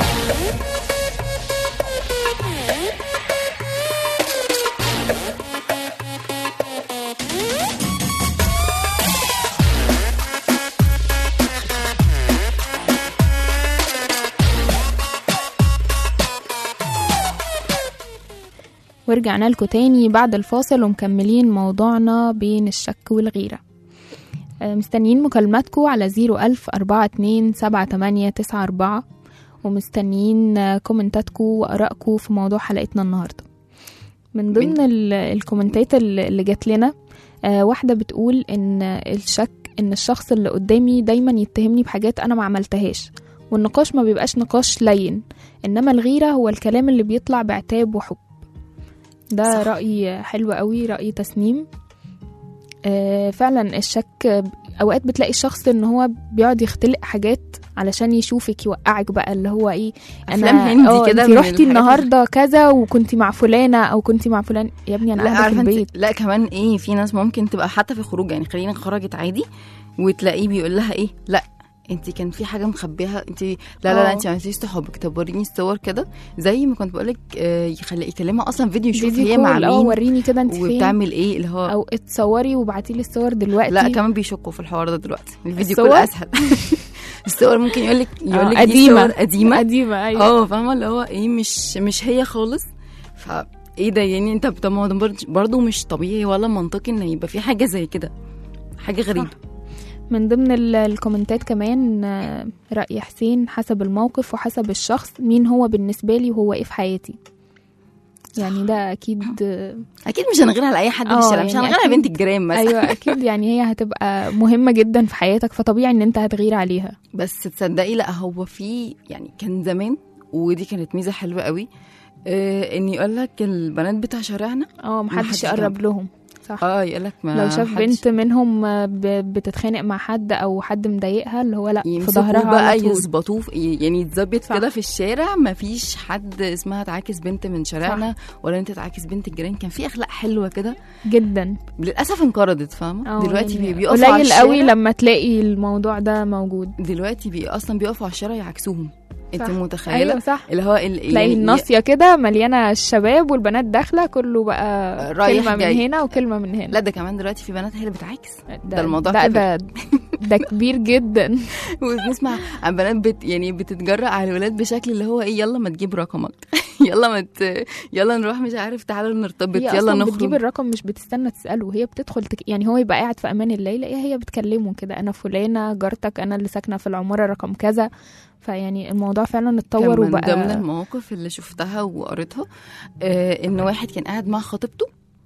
ورجعنا لكم تاني بعد الفاصل ومكملين موضوعنا بين الشك والغيرة آه، مستنيين مكالماتكم على زيرو ألف أربعة اتنين سبعة تمانية تسعة أربعة ومستنيين آه، كومنتاتكم وآرائكم في موضوع حلقتنا النهاردة من ضمن ال- الكومنتات اللي اللي جات لنا آه، واحدة بتقول إن الشك إن الشخص اللي قدامي دايما يتهمني بحاجات أنا ما عملتهاش والنقاش ما بيبقاش نقاش لين إنما الغيرة هو الكلام اللي بيطلع بعتاب وحب ده صح. صح. رأي حلو قوي رأي تسنيم آه فعلا الشك اوقات بتلاقي الشخص ان هو بيقعد يختلق حاجات علشان يشوفك يوقعك بقى اللي هو ايه أفلام هندي آه، كده انتي من رحتي الحاجات النهارده كذا وكنتي مع فلانه او كنتي مع فلان يا ابني انا لا قاعده في عارفه البيت انت لا كمان ايه في ناس ممكن تبقى حتى في خروج يعني خلينا خرجت عادي وتلاقيه بيقول لها ايه لا انت كان في حاجه مخبيها انت لا لا لا اه. انت ما عملتيش صحابك طب وريني الصور كده زي ما كنت بقول لك يخلي يكلمها اصلا فيديو يشوف فيديو هي كول، مع اه مين وريني كده انت فين وبتعمل ايه اللي هو او اتصوري وابعتي لي الصور دلوقتي لا كمان بيشكوا في الحوار ده دلوقتي الفيديو الصور؟ كل اسهل الصور ممكن يقول لك يقول آه، لك قديمة. قديمه قديمه قديمه ايوه اه فاهمه اللي هو ايه مش مش هي خالص ف ايه ده يعني انت طب ما هو ده برض- برضه مش طبيعي ولا منطقي ان يبقى في حاجه زي كده حاجه غريبه من ضمن ال- الكومنتات كمان آه، رأي حسين حسب الموقف وحسب الشخص مين هو بالنسبة لي وهو ايه في حياتي يعني ده اكيد آه، اكيد مش هنغير على اي حد في اه، الشارع مش يعني هنغير على أكيد. بنت الجيران مثلا ايوه اكيد يعني هي هتبقى مهمة جدا في حياتك فطبيعي ان انت هتغير عليها بس تصدقي لا هو في يعني كان زمان ودي كانت ميزه حلوه قوي آه ان يقول لك البنات بتاع شارعنا اه محدش محدش يقرب لهم صح اه يقول لك ما لو شاف حدش- بنت منهم آه، ب- بتتخانق مع حد او حد مضايقها اللي هو لا في يمسكوه ظهرها بقى على طول يظبطوه في- يعني يتظبط صح. كده في الشارع ما فيش حد اسمها تعاكس بنت من شارعنا ولا انت تعاكس بنت الجيران كان في اخلاق حلوه كده جدا للاسف انقرضت فاهمه اه دلوقتي يعني بي- بيقفوا على قليل قوي الشارع لما تلاقي الموضوع ده موجود دلوقتي بي اصلا بيقفوا على الشارع يعكسوهم انت صح. متخيله ايوه صح اللي هو ال- تلاقي يعني الناصيه كده مليانه الشباب والبنات داخله كله بقى رايح كلمه جاي. من هنا وكلمه من هنا لا ده كمان دلوقتي في بنات هي اللي بتعاكس ده, ده الموضوع ده, كبر. ده ده كبير جدا وبنسمع عن بنات بت يعني بتتجرأ على الولاد بشكل اللي هو ايه يلا ما تجيب رقمك يلا ما ت... يلا نروح مش عارف تعالوا نرتبط هي يلا اصلا بتجيب نخرج الرقم مش بتستنى تساله هي بتدخل تك... يعني هو يبقى قاعد في امان الله يلاقيها هي بتكلمه كده انا فلانه جارتك انا اللي ساكنه في العماره رقم كذا فيعني الموضوع فعلا اتطور كان من وبقى ضمن المواقف اللي شفتها وقريتها آه ان واحد كان قاعد مع خطيبته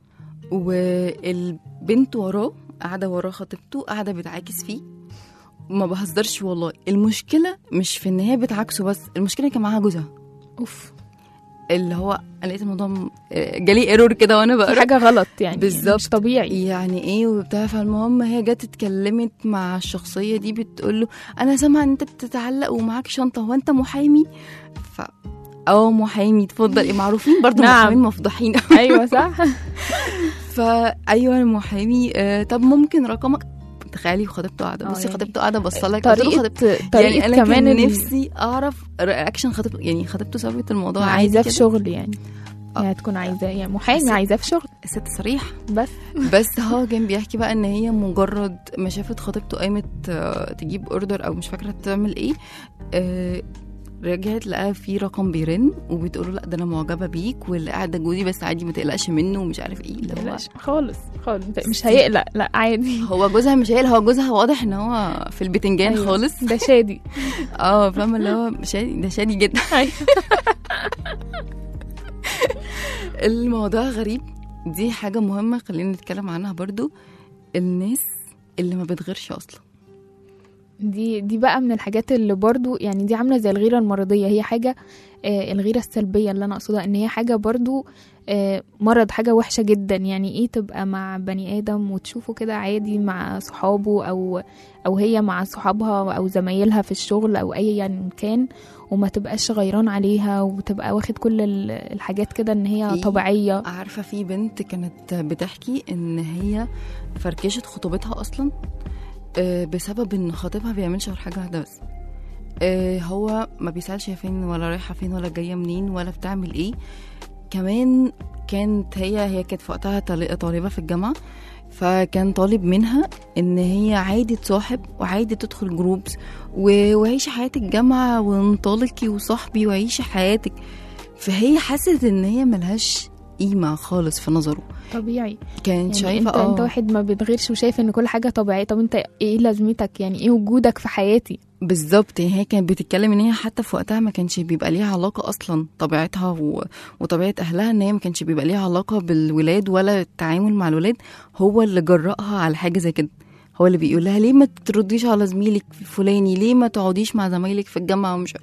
والبنت وراه قاعده وراه خطيبته قاعده بتعاكس فيه ما بهزرش والله المشكله مش في ان هي بتعاكسه بس المشكله كان معاها جوزها اوف اللي هو انا لقيت الموضوع م- آه، جالي ايرور كده وانا في بقرا حاجه غلط يعني بالظبط. مش طبيعي يعني ايه وبتاع فالمهم هي جت اتكلمت مع الشخصيه دي بتقول له انا سامعه ان انت بتتعلق ومعاك شنطه هو انت محامي ف اه محامي اتفضل إيه، معروفين برضو نعم. محامين مفضوحين ايوه صح فايوه انا محامي آه طب ممكن رقمك تخيلي خطيبته قاعده اه بصي يعني خطيبته قاعده بصلك قلت له طريقه خطيبته طريقه يعني انا كمان كان ال- نفسي اعرف رياكشن خطيبته يعني خطيبته سابت الموضوع عادي عايزاه في كده. شغل يعني اه. يعني تكون عايزاه يعني محامي بس- عايزاه في شغل الست صريح بس بس هو كان بيحكي بقى ان هي مجرد ما شافت خطيبته قامت آه، تجيب اوردر او مش فاكره تعمل ايه آه، رجعت لقاها في رقم بيرن وبتقول له لا ده انا معجبه بيك واللي قاعد ده جوزي بس عادي ما تقلقش منه ومش عارف ايه اللي هو بلاش خالص خالص مش هيقلق لا عادي هو جوزها مش هيل هو جوزها واضح ان هو في البتنجان أيوة. خالص ده شادي اه فاهمه اللي هو شادي ده شادي جدا أيوة. الموضوع غريب دي حاجه مهمه خلينا نتكلم عنها برضو الناس اللي ما بتغيرش اصلا دي دي بقى من الحاجات اللي برضو يعني دي عامله زي الغيره المرضيه هي حاجه آه الغيره السلبيه اللي انا اقصدها ان هي حاجه برضو آه مرض حاجه وحشه جدا يعني ايه تبقى مع بني ادم وتشوفه كده عادي مع صحابه او او هي مع صحابها او زمايلها في الشغل او ايا يعني كان وما تبقاش غيران عليها وتبقى واخد كل ال- الحاجات كده ان هي في- طبيعيه عارفه في بنت كانت بتحكي ان هي فركشت خطوبتها اصلا آه، بسبب ان خطيبها بيعملش غير حاجه واحده بس آه، هو ما بيسالش هي فين ولا رايحه فين ولا جايه منين ولا بتعمل ايه كمان كانت هي هي كانت في وقتها طالي- طالبه في الجامعه فكان طالب منها ان هي عادي تصاحب وعادي تدخل جروبس و- وعيشي حياه الجامعه وانطلقي وصاحبي وعيشي حياتك فهي حست ان هي ملهاش قيمه خالص في نظره طبيعي كانت يعني شايفه انت انت واحد ما بتغيرش وشايف ان كل حاجه طبيعيه طب انت ايه لازمتك يعني ايه وجودك في حياتي بالظبط يعني هي كانت بتتكلم ان هي حتى في وقتها ما كانش بيبقى ليها علاقه اصلا طبيعتها و... وطبيعه اهلها ان هي ما كانش بيبقى ليها علاقه بالولاد ولا التعامل مع الولاد هو اللي جرأها على حاجه زي كده هو اللي بيقول لها ليه ما ترديش على زميلك فلاني ليه ما تقعديش مع زمايلك في الجامعه ومش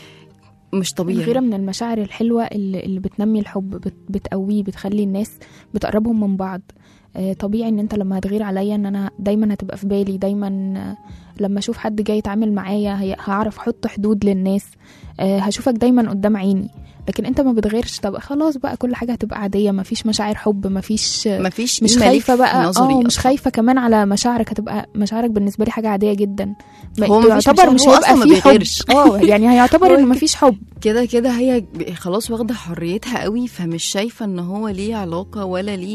مش طبيعي الغيره من المشاعر الحلوه اللي, اللي بتنمي الحب بت بتقويه بتخلي الناس بتقربهم من بعض آه، طبيعي ان انت لما هتغير عليا ان انا دايما هتبقى في بالي دايما آه، لما اشوف حد جاي يتعامل معايا هي- هعرف احط حدود للناس آه، هشوفك دايما قدام عيني لكن انت ما بتغيرش طب خلاص بقى كل حاجه هتبقى عاديه مفيش مشاعر حب مفيش مفيش مش قيمة ليك خايفه في بقى نظري اه مش أصلاً. خايفه كمان على مشاعرك هتبقى مشاعرك بالنسبه لي حاجه عاديه جدا ما- هو مفيش يعتبر مشاعر، مش هو هيبقى أصلاً ما فيه حب بيغيرش. اه يعني هيعتبر هو ان مفيش حب كده كده هي ب- خلاص واخده حريتها قوي فمش شايفه ان هو ليه علاقه ولا ليه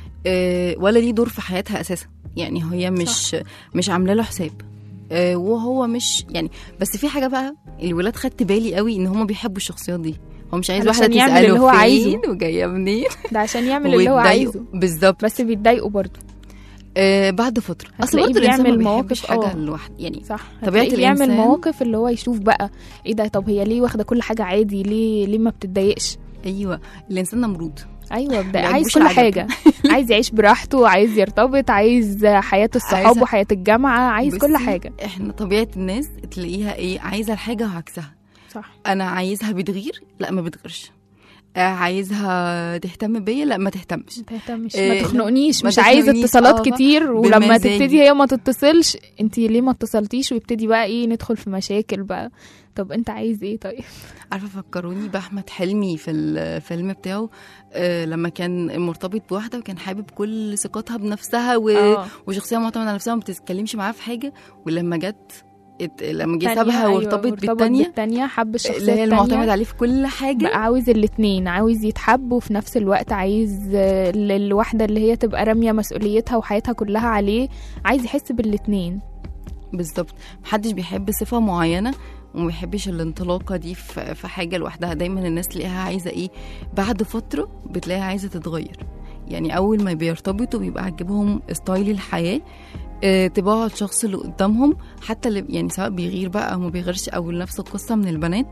آه ولا ليه دور في حياتها اساسا يعني هي مش مش عامله له حساب آه وهو مش يعني بس في حاجه بقى الولاد خدت بالي قوي ان هم بيحبوا الشخصيات دي هو مش عايز علشان واحده يعمل تساله اللي هو فين عايزه. وجايه منين ده عشان يعمل اللي هو ويتضايقوا. عايزه بالظبط بس بيتضايقوا برضه آه بعد فتره اصل هتلاقيه برضه الانسان بيعمل ما مواقف، بيحبش حاجه آه. لوحده يعني صح طبيعة هتلاقيه يعمل الإنسان- مواقف اللي هو يشوف بقى ايه ده طب هي ليه واخده كل حاجه عادي ليه ليه ما بتتضايقش ايوه الانسان نمرود ايوه ده ما عايز يعجبوش كل العجب. حاجه عايز يعيش براحته عايز يرتبط عايز حياه الصحاب عايزة- وحياه الجامعه عايز كل بصي، حاجه احنا طبيعه الناس تلاقيها ايه عايزه الحاجه وعكسها صح انا عايزها بتغير لا ما بتغيرش آه عايزها تهتم بيا لا ما تهتمش ما تهتمش إيه، ما تخنقنيش ما مش عايزه تخنقنيش، اتصالات آه، كتير ولما بمزاجي. تبتدي هي ما تتصلش انت ليه ما اتصلتيش ويبتدي بقى ايه ندخل في مشاكل بقى طب انت عايز ايه طيب عارفه فكروني باحمد حلمي في الفيلم بتاعه آه لما كان مرتبط بواحده وكان حابب كل ثقتها بنفسها و... آه. وشخصيه معتمده على نفسها وما بتتكلمش معاه في حاجه ولما جت ات... لما جه تانية، سابها أيوة، وارتبط بالتانيه بالتانية حب الشخصيه اللي هي التانية المعتمد عليه في كل حاجه بقى عاوز الاتنين عاوز يتحب وفي نفس الوقت عايز آه، ال- الواحدة اللي هي تبقى رامية مسؤوليتها وحياتها كلها عليه عايز يحس بالاتنين بالظبط محدش بيحب صفه معينه وما بيحبش الانطلاقه دي في في حاجه لوحدها دايما الناس تلاقيها عايزه ايه بعد فتره بتلاقيها عايزه تتغير يعني اول ما بيرتبطوا بيبقى عاجبهم ستايل الحياه آه، طباع الشخص اللي قدامهم حتى اللي يعني سواء بيغير بقى او ما بيغيرش او نفس القصه من البنات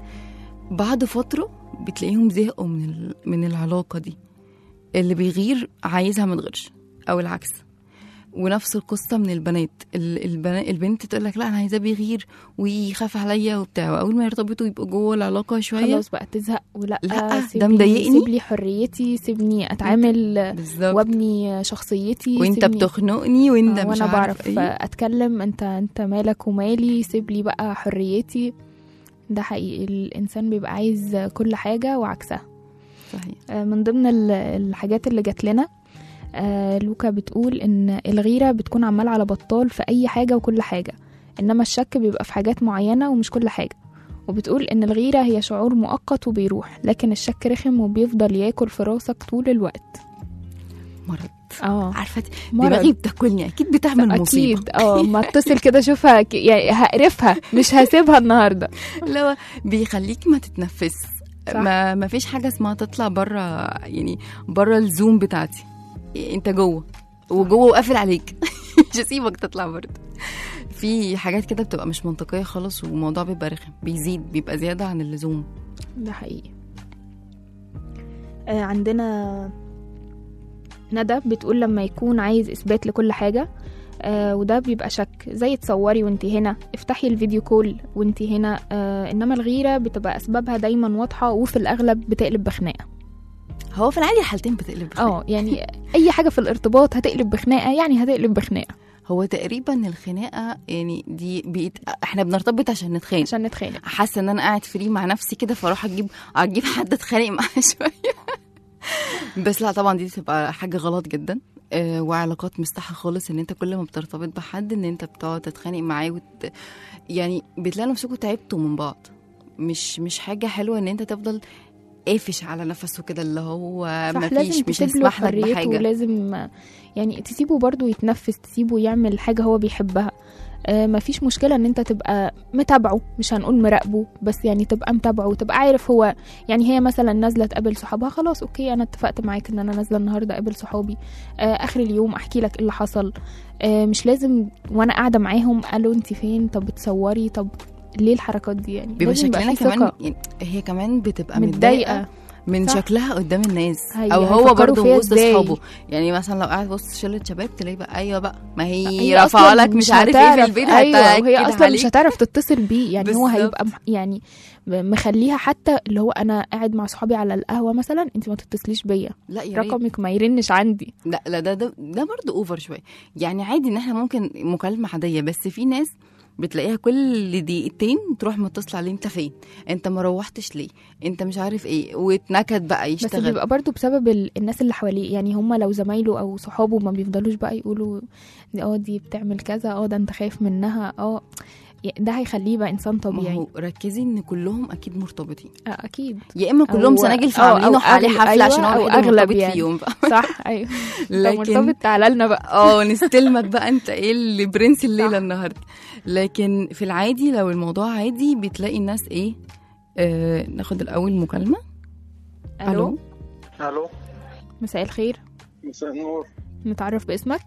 بعد فتره بتلاقيهم زهقوا من ال- من العلاقه دي اللي بيغير عايزها ما تغيرش او العكس ونفس القصه من البنات ال- البنات البنت تقول لك لا انا عايزاه بيغير ويخاف عليا وبتاع واول ما يرتبطوا يبقوا جوه العلاقه شويه خلاص بقى تزهق ولا لأ، ده سيبني- مضايقني. سيب لي حريتي سيبني اتعامل بالظبط وابني شخصيتي وانت سيبني- بتخنقني وانت آه، مش وانا عارف بعرف ايه اتكلم انت انت مالك ومالي سيب لي بقى حريتي ده حقيقي الانسان بيبقى عايز كل حاجه وعكسها صحيح آه، من ضمن ال- الحاجات اللي جات لنا آه، لوكا بتقول ان الغيره بتكون عمال على بطال في اي حاجه وكل حاجه انما الشك بيبقى في حاجات معينه ومش كل حاجه وبتقول ان الغيره هي شعور مؤقت وبيروح لكن الشك رخم وبيفضل ياكل في راسك طول الوقت مرض اه عارفه مرض. دماغي بتاكلني اكيد بتعمل مصيبه اكيد اه ما اتصل كده اشوفها ك- يعني هقرفها مش هسيبها النهارده اللي هو بيخليك ما تتنفس صح. ما ما فيش حاجه اسمها تطلع بره يعني بره الزوم بتاعتي انت جوه وجوه وقافل عليك مش هسيبك تطلع برضه في حاجات كده بتبقى مش منطقيه خالص والموضوع بيبقى رخم بيزيد بيبقى زياده عن اللزوم ده حقيقي آه عندنا ندى بتقول لما يكون عايز اثبات لكل حاجه آه وده بيبقى شك زي تصوري وانت هنا افتحي الفيديو كول وانت هنا آه انما الغيره بتبقى اسبابها دايما واضحه وفي الاغلب بتقلب بخناقه هو في العادي الحالتين بتقلب بخناقة. اه يعني اي حاجه في الارتباط هتقلب بخناقه يعني هتقلب بخناقه هو تقريبا الخناقه يعني دي بقيت احنا بنرتبط عشان نتخانق عشان نتخانق حاسه ان انا قاعد فري مع نفسي كده فاروح اجيب اجيب حد اتخانق معاه شويه بس لا طبعا دي تبقى حاجه غلط جدا آه وعلاقات مش صح خالص ان انت كل ما بترتبط بحد ان انت بتقعد تتخانق معاه وت... يعني بتلاقي نفسكم تعبتوا من بعض مش مش حاجه حلوه ان انت تفضل قافش على نفسه كده اللي هو صح ما لازم فيش مش تسيب له هسمح لك حريته بحاجه ولازم يعني تسيبه برضو يتنفس تسيبه يعمل حاجة هو بيحبها آه مفيش مشكلة ان انت تبقى متابعه مش هنقول مراقبه بس يعني تبقى متابعه وتبقى عارف هو يعني هي مثلا نازلة تقابل صحابها خلاص اوكي انا اتفقت معاك ان انا نازلة النهاردة اقابل صحابي آه اخر اليوم احكي لك ايه اللي حصل آه مش لازم وانا قاعدة معاهم قالوا انت فين طب بتصوري طب ليه الحركات دي يعني بيبقى لازم يبقى شكلنا في كمان ثقة. يعني هي كمان بتبقى متضايقه متضايقة من صح. شكلها قدام الناس هي- او هو هيفكروا برضه فيها وسط إزاي؟ اصحابه يعني مثلا لو قاعد وسط شله شباب تلاقي بقى ايوه بقى ما هي, هي رافعه أصلاً لك مش عارف ايه في هتعرف- البيت ايوه وهي هتأكد اصلا عليك. مش هتعرف تتصل بيه يعني هو بالظبط. هيبقى مح- يعني مخليها حتى اللي هو انا قاعد مع صحابي على القهوه مثلا انت ما تتصليش بيا لا يا ريت رقمك ما يرنش عندي لا لا ده ده, ده برضه اوفر شويه يعني عادي ان احنا ممكن مكالمه عاديه بس في ناس بتلاقيها كل دقيقتين تروح متصل عليه انت فين انت ما روحتش ليه انت مش عارف ايه واتنكد بقى بس يشتغل بيبقى برضو بسبب ال- الناس اللي حواليه يعني هم لو زمايله او صحابه ما بيفضلوش بقى يقولوا دي- اه دي بتعمل كذا اه ده انت خايف منها اه يعني ده هيخليه بقى انسان ما طبيعي هو ركزي ان كلهم اكيد مرتبطين آه اكيد يا اما كلهم أو- سناجل أو- فعاملينه أو عليه أغلب- حفله أيوة، عشان هو أو الوحيد أغلب المرتبط يعني. فيهم بقى صح ايوه لو لكن مرتبط تعالى لنا بقى اه نستلمك بقى انت ايه اللي برنس الليله النهارده لكن في العادي لو الموضوع عادي بتلاقي الناس ايه آه ناخد الاول مكالمه الو الو مساء الخير مساء النور نتعرف باسمك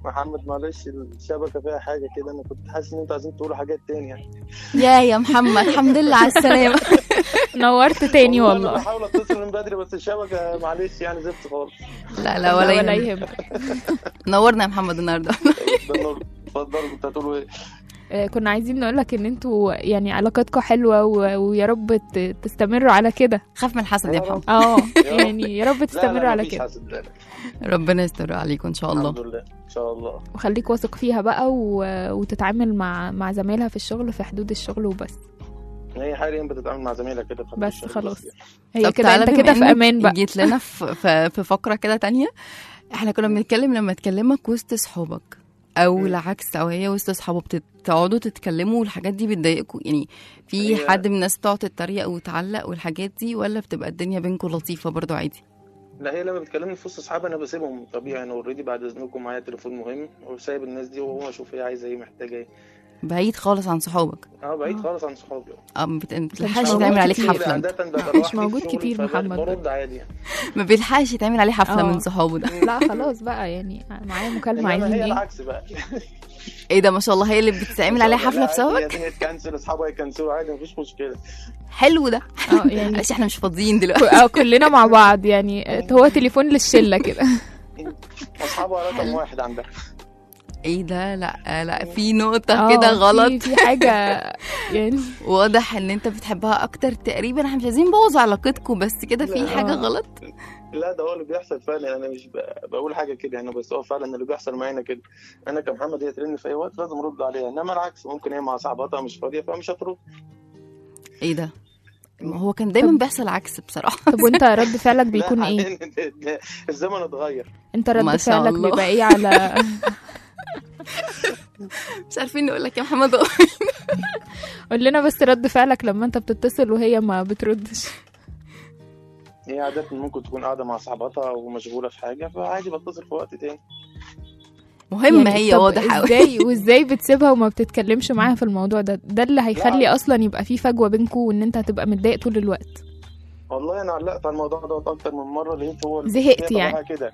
محمد معلش الشبكه فيها حاجه كده انا كنت حاسس ان انتوا عايزين تقولوا حاجات تانية يعني يا يا محمد الحمد لله على السلامه نورت تاني انا والله بحاول اتصل من بدري بس الشبكه معلش يعني زفت خالص لا لا ولا ولا يهمك يهمك نورنا يا محمد النهارده ده النور. اتفضلوا كنت هتقولوا ايه؟ آه، كنا عايزين نقولك ان انتوا يعني علاقتكم حلوة و- ويا رب ت- تستمروا على كده خاف من الحسد يا محمد اه يا رب. يعني يا رب لا لا تستمروا على مفيش كده حسد لا لا ربنا يستر عليكم ان شاء الله الحمد لله ان شاء الله وخليك واثق فيها بقى و... وتتعامل مع مع زمايلها في الشغل في حدود الشغل وبس هي حاليا بتتعامل مع زميلها كده في خط بس الشغل خلاص يعني. هي طب كده تعالى انت بما كده في إنك امان بقى جيت لنا في, في, في فقره كده تانية احنا كنا بنتكلم لما تكلمك وسط صحابك او مم. العكس او هي وسط صحابه بتقعدوا تتكلموا والحاجات دي بتضايقكم يعني في هي- حد من الناس تقعد تتريق وتعلق والحاجات دي ولا بتبقى الدنيا بينكم لطيفه برضو عادي لا هي لما بتكلمني في وسط اصحابي انا بسيبهم طبيعي انا اوريدي بعد اذنكم معايا تليفون مهم وسايب الناس دي وهو اشوف هي عايزه ايه محتاجه ايه بعيد خالص عن صحابك اه بعيد آه. خالص عن صحابي اه ما بت- ما بتلحقش موجود تعمل عليك كتير. حفله انت. عادة ببقى مش لوحدي في موجود شغلي كتير فب- محمد ده. برد عادي يعني ما بيلحقش تعمل عليه حفله اه. من صحابه ده لا خلاص بقى يعني معايا مكالمة انما عايزين هي ايه العكس بقى ايه ده ما شاء الله هي اللي بتتعمل عليها حفله لا، بسببك هي تكنسل اصحابها يكنسلوا عادي مفيش مشكله حلو ده اه يعني معلش احنا مش فاضيين دلوقتي اه كلنا مع بعض يعني هو تليفون للشلة كده اصحابها رقم واحد عندها ايه ده لا لا في نقطه اه، كده في- غلط في حاجة يعني واضح ان انت بتحبها اكتر تقريبا احنا مش عايزين نبوظ علاقتكم بس كده في لا. حاجه اه. غلط لا ده هو اللي بيحصل فعلا انا مش ب- بقول حاجه كده يعني بس هو فعلا اللي بيحصل معانا كده انا كمحمد هي ترن في اي وقت لازم ارد عليها انما العكس ممكن هي مع صاحباتها مش فاضيه فمش هترد ايه ده ما هو كان دايما طب- بيحصل عكس بصراحه طب وانت رد فعلك بيكون لا، ايه؟ حالياً الزمن اتغير انت ما رد شاء فعلك الله. بيبقى ايه على مش عارفين نقول لك يا محمد قول لنا بس رد فعلك لما انت بتتصل وهي ما بتردش هي عادة ممكن تكون قاعدة مع صاحباتها ومشغولة في حاجة فعادي بتصل في وقت تاني مهمه يعني هي طب واضح قوي ازاي وازاي بتسيبها وما بتتكلمش معاها في الموضوع ده ده اللي هيخلي لا. اصلا يبقى في فجوه بينكم وان انت هتبقى متضايق طول الوقت والله أنا علقت على الموضوع ده أكتر من مرة لقيت هو زهقت هي يعني. طبعها كده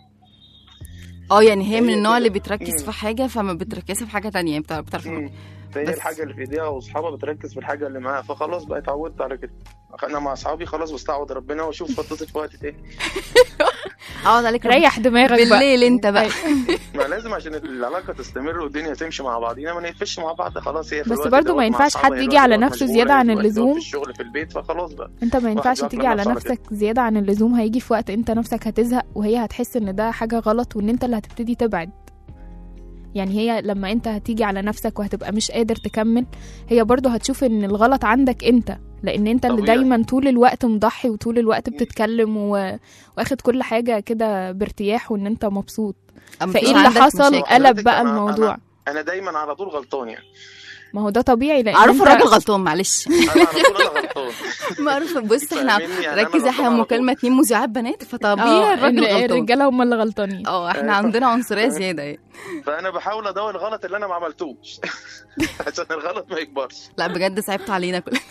اه يعني هي من هي النوع كده. اللي بتركز مم. في حاجه فما بتركزش في حاجه تانية يعني بتعرف بتعرف مم. فهي بس- الحاجة اللي في إيديها وأصحابها بتركز في الحاجة اللي معاها فخلاص بقى اتعودت على كده أنا مع أصحابي خلاص بستعوض ربنا وأشوف بتصل في وقت تاني اقعد عليك ربنا. ريح دماغك بقى بالليل انت بقى ما لازم عشان العلاقة تستمر والدنيا تمشي مع بعضينا ما نقفش مع بعض خلاص هي في بس الوقت برضو دوت ما مع ينفعش أصحابها، حد هي يجي الوقت على دوت نفسه مشغولة، زيادة عن هي الوقت دوت اللزوم. في الشغل في البيت فخلاص بقى انت ما ينفعش واحد تيجي واحد على على نفسك زياده عن اللزوم هيجي في وقت انت نفسك هتزهق وهي هتحس ان ده حاجه غلط وان انت اللي هتبتدي تبعد يعني هي لما انت هتيجي على نفسك وهتبقى مش قادر تكمل هي برضو هتشوف ان الغلط عندك انت لان انت اللي طبيعي. دايما طول الوقت مضحي وطول الوقت بتتكلم و... واخد كل حاجه كده بارتياح وان انت مبسوط أما فايه مفيش اللي عندك حصل مشاكل. قلب حضرتك بقى أنا- الموضوع أنا دايما على طول غلطان يعني ما هو ده طبيعي لان معروف انت- الراجل غلطان معلش أنا على طول أنا غلطان معروف بص احنا فاهمني؟ يعني أنا ركز احنا غلطان على طول. مكالمه اتنين مذيعات بنات فطبيعي اه الراجل إن غلطان الرجاله هم اللي غلطانين اه احنا أيوة. عندنا عنصريه زياده يعني فانا بحاول ادور الغلط اللي انا ما عملتوش عشان الغلط ما يكبرش لا بجد صعبت علينا كلنا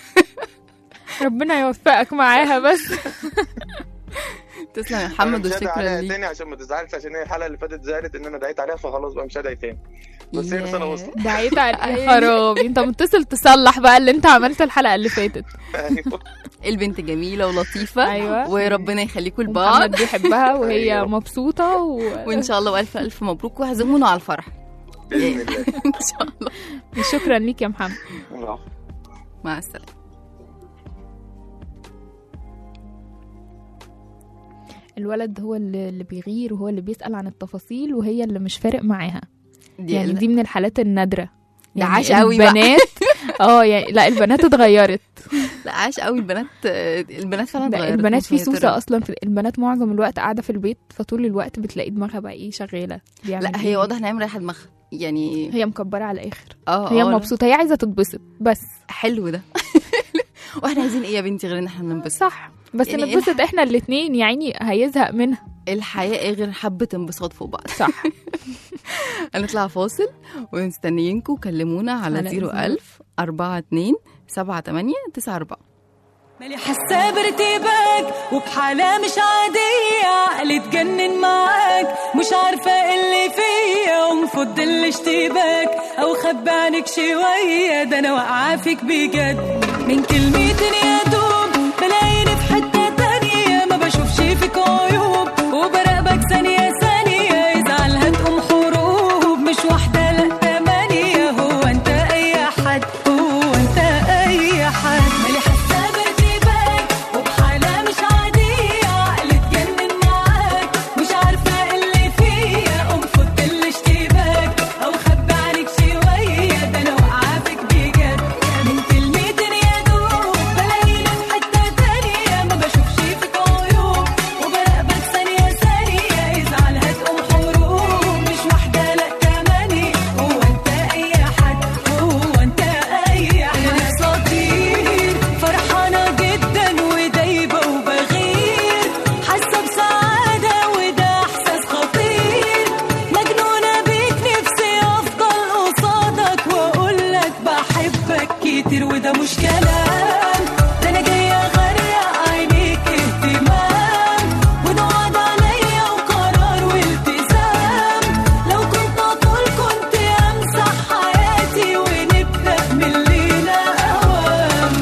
ربنا يوفقك معاها بس تسلم يا أنا محمد مش هدعي وشكرا عليها ليك تاني عشان ما تزعلش عشان هي الحلقه اللي فاتت زعلت ان انا دعيت عليها فخلاص بقى مش هدعي تاني بس هي رساله ياه. وصلت دعيت على يا خرابي انت متصل تصلح بقى اللي انت عملته الحلقه اللي فاتت ايوه البنت جميله ولطيفه أيوة. وربنا يخليكم لبعض محمد بيحبها وهي أيوة. مبسوطه و... وان شاء الله والف الف مبروك واعزمونا على الفرح باذن الله ان شاء الله شكرا ليك يا محمد العفو. مع السلامه الولد هو اللي اللي بيغير وهو اللي بيسأل عن التفاصيل وهي اللي مش فارق معاها دي يعني دي من الحالات النادرة ده عاش قوي بقى. البنات اه يعني لا البنات اتغيرت لا عاش قوي البنات البنات فعلا ده اتغيرت البنات في مسيطرة. سوسة اصلا في البنات معظم الوقت قاعدة في البيت فطول الوقت بتلاقي دماغها بقى ايه شغالة بيعمل لا هي إيه. واضح ان هي مريحه دماغها يعني هي مكبرة على الاخر اه هي آه، لا. مبسوطة هي عايزة تتبسط بس حلو ده واحنا عايزين ايه يا بنتي غير ان احنا ننبسط صح بس يعني نتبسط احنا الاتنين يا عيني هيزهق منها الحياه ايه غير حبه انبساط فوق بعض صح هنطلع فاصل ومستنيينكم كلمونا على على 01000 42 78 94 مالي حاسة بارتباك وبحالة مش عادية عقلي اتجنن معاك مش عارفة إيه اللي فيا ومفضل الاشتباك أو خبي عنك شوية ده أنا واقعة فيك بجد من كلمتين يا دوب بلاقيني في حتة تانية ما بشوفش فيك عيوب وبراقبك ثانية ثانية يزعل هتقوم حروب مش واحدة لأ تمانية هو أنت أي حد هو أنت أي حد مالي حاسة بارتباك وبحالة مش عادية عقلي اتجنن معاك مش عارفة إيه اللي فيا قوم فض الاشتباك أو خبي عنك شوية ده أنا واقعة فيك بجد من كلمتين يا دوب بلاقيني في حتة تانية ما بشوفش فيك عيوب وبراقبك ثانية ثانية يزعل هتقوم حروب مش واحدة لأ تمانية هو أنت أي حد هو أنت أي حد أنا صديق فرحانة جدا ودايبة وبغير حاسة بسعادة وده إحساس خطير مجنونة بيك نفسي أفضل قصادك وأقولك بحبك كتير وده مش كلام ده أنا جاية أغرق عينيك اهتمام وده وعد عليا وقرار والتزام لو كنت أطول كنت أمسح حياتي ونبدأ من الليلة أوام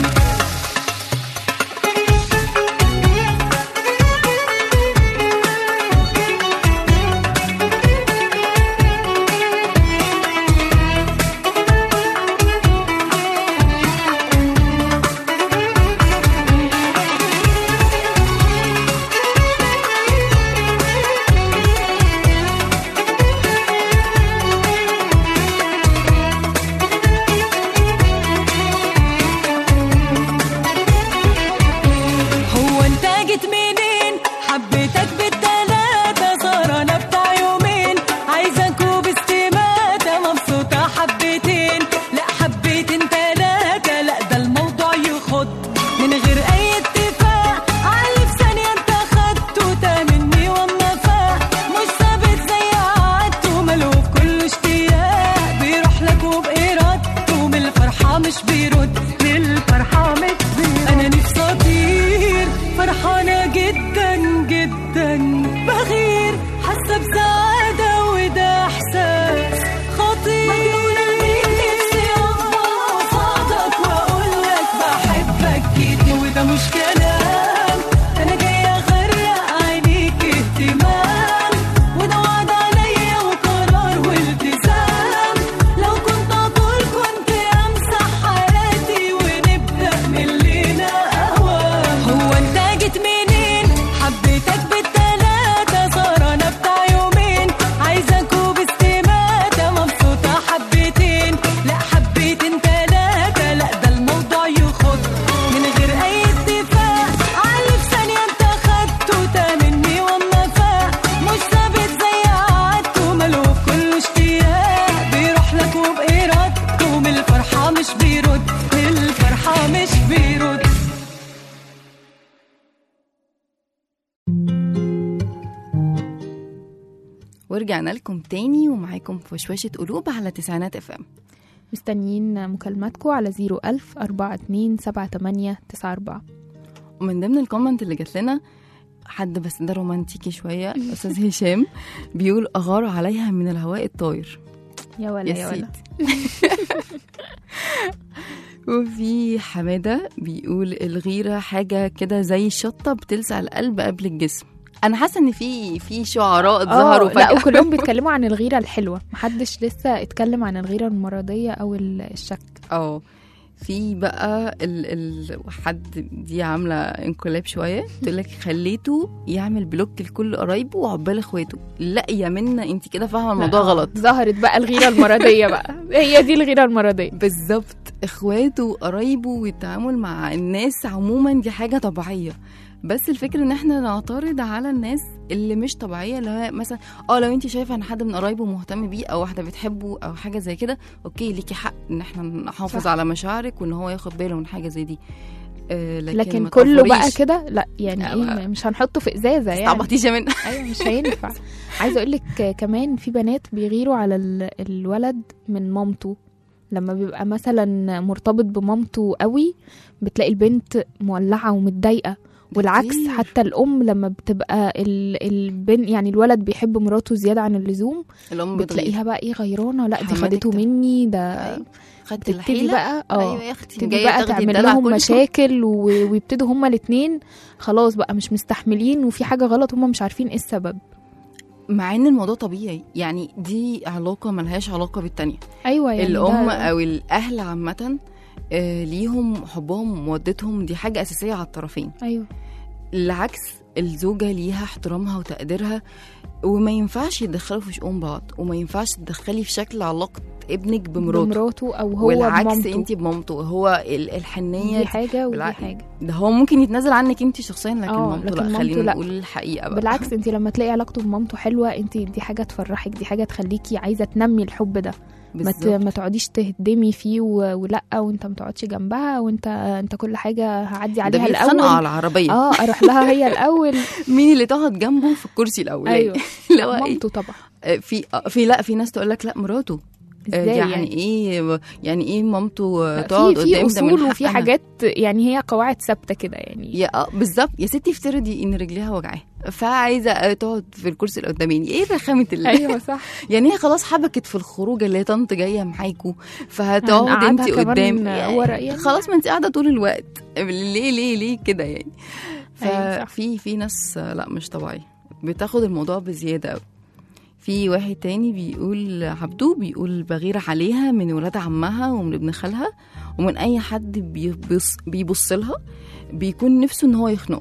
هو انت جيت منين حبيتك بالتلاتة سهرانة بتاع يومين عايزة كوب استماتة مبسوطة حبتين لا حبيتين تلاتة لا ده الموضوع يخد من غير اي اتفاق علي في ثانية انت خدته ده مني واما فاق مش ثابت زي عادته ملهوف كله اشتياق بيروح لك وبإرادته من الفرحة مش بيرد من الفرحة مش بيرد أنا نفسي أطير فرحانة جدا جدا بغير حاسة بسعادة وده إحساس خطير مجنونة بيك نفسي أفضل قصادك وأقولك بحبك كتير وده مش كلام أنا جاية أغرق عينيك اهتمام وده وعد عليا وقرار والتزام لو كنت أطول كنت أمسح حياتي ونبدأ من الليلة أوام هو أنت جيت منين حبيتك بالتلاتة سهرانة بتاع يومين عايزة كوب استماتة مبسوطة حبتين لا حبيتين تلاتة لا ده الموضوع يخد من غير أي اتفاق علي في ثانية أنت خدته ده مني وأما فاق مش ثابت زي عادته ملهوف كله اشتياق بيروح لك وبإرادته من الفرحة مش بيرد من الفرحة مش بيرد ورجعنا لكم تاني ومعاكم في وشوشة قلوب على تسعينات اف ام مستنيين مكالماتكم على 01000 42 78 94 ومن ضمن الكومنت اللي جات لنا حد بس ده رومانتيكي شوية أستاذ هشام بيقول أغار عليها من الهواء الطاير يا ولا يا يا ولا سيدي وفي حمادة بيقول الغيرة حاجة كده زي الشطة بتلسع القلب قبل الجسم أنا حاسة إن في في شعراء ظهروا اه لا فجأة وكلهم بيتكلموا عن الغيرة الحلوة محدش لسه اتكلم عن الغيرة المرضية أو ال- الشك اه في بقى ال ال حد دي عامله انقلاب شويه تقول لك خليته يعمل بلوك لكل قرايبه وعقبال اخواته لا يا منى انت كده فاهمه الموضوع لا، غلط ظهرت بقى الغيرة المرضية بقى هي دي الغيرة المرضية بالظبط اخواته وقرايبه والتعامل مع الناس عموما دي حاجه طبيعيه بس الفكره ان احنا نعترض على الناس اللي مش طبيعيه اللي هو مثلا اه لو انت شايفه ان حد من قرايبه مهتم بيه او واحده بتحبه او حاجه زي كده اوكي ليكي حق ان احنا نحافظ صح. على مشاعرك وان هو ياخد باله من حاجه زي دي آه لكن, لكن ما كله بقى تقفريش. كده لا يعني لا، ايه ما- مش هنحطه في ازازه يعني استعبطيش يا منى ايوه مش هينفع عايزه اقول لك كمان في بنات بيغيروا على ال- الولد من مامته لما بيبقى مثلا مرتبط بمامته قوي بتلاقي البنت مولعة ومتضايقة والعكس كتير. حتى الأم لما بتبقى ال- البن يعني الولد بيحب مراته زيادة عن اللزوم الام بتلاقيها بقى ايه غيرانة لا دي حماتك خدته ده. مني ده أيوة. خدت تبتدي الحيله بقى اه ايوه يا اختي تبتدي جايه بقى تاخدي تعمل الدلع لهم كله. مشاكل و... ويبتدوا هما الاتنين خلاص بقى مش مستحملين وفي حاجة غلط هما مش عارفين ايه السبب مع ان الموضوع طبيعي يعني دي علاقه ملهاش علاقه بالتانية ايوه يعني الام ده- او الاهل عامه آه، ليهم حبهم ومودتهم دي حاجه اساسيه على الطرفين ايوه العكس الزوجه ليها احترامها وتقديرها وما ينفعش يتدخلوا في شؤون بعض وما ينفعش تدخلي في شكل علاقه ابنك بمراته بمراته او هو والعكس بمامته انت بمامته هو ال- الحنيه دي حاجة ودي بالع- حاجة ده هو ممكن يتنازل عنك انت شخصيا لكن اه، مامته لكن لا مامته خلينا لا. نقول الحقيقه بقى بالعكس انت لما تلاقي علاقته بمامته حلوة انت دي حاجة تفرحك دي حاجة تخليكي عايزة تنمي الحب ده ما ت- بالظبط. ما تقعديش تهدمي فيه و... ولا وانت ما تقعدش جنبها وانت انت كل حاجة هعدي ده عليها بيتخانقوا الاول على العربيه اه اروح لها هي الاول مين اللي تقعد جنبه في الكرسي الاول ايوه لو ايه مامته طبعا آه، في آه، في لا في ناس تقول لك لا مراته آه، ازاي يعني, يعني ايه يعني ايه مامته آه، لا، تقعد في في قدام ده من اصول وفي حقها. حاجات يعني هي قواعد ثابته كده يعني يا اه بالظبط يا ستي افترضي ان رجليها وجعاها فعايزه آه، تقعد في الكرسي اللي قداميني ايه رخامه ال... ايوه صح يعني هي خلاص حبكت في الخروج اللي هي طنط جايه معاكوا فهتقعد هنقعدها انت كمان قدام ورا يعني. خلاص ما انت قاعده طول الوقت ليه ليه ليه كده يعني أيوة صح. ففي في ناس آه، لا مش طبيعيه بتاخد الموضوع بزياده قوي في واحد تاني بيقول عبدو بيقول بغير عليها من ولاد عمها ومن ابن خالها ومن اي حد بيبص, بيبص لها بيكون نفسه ان هو يخنقه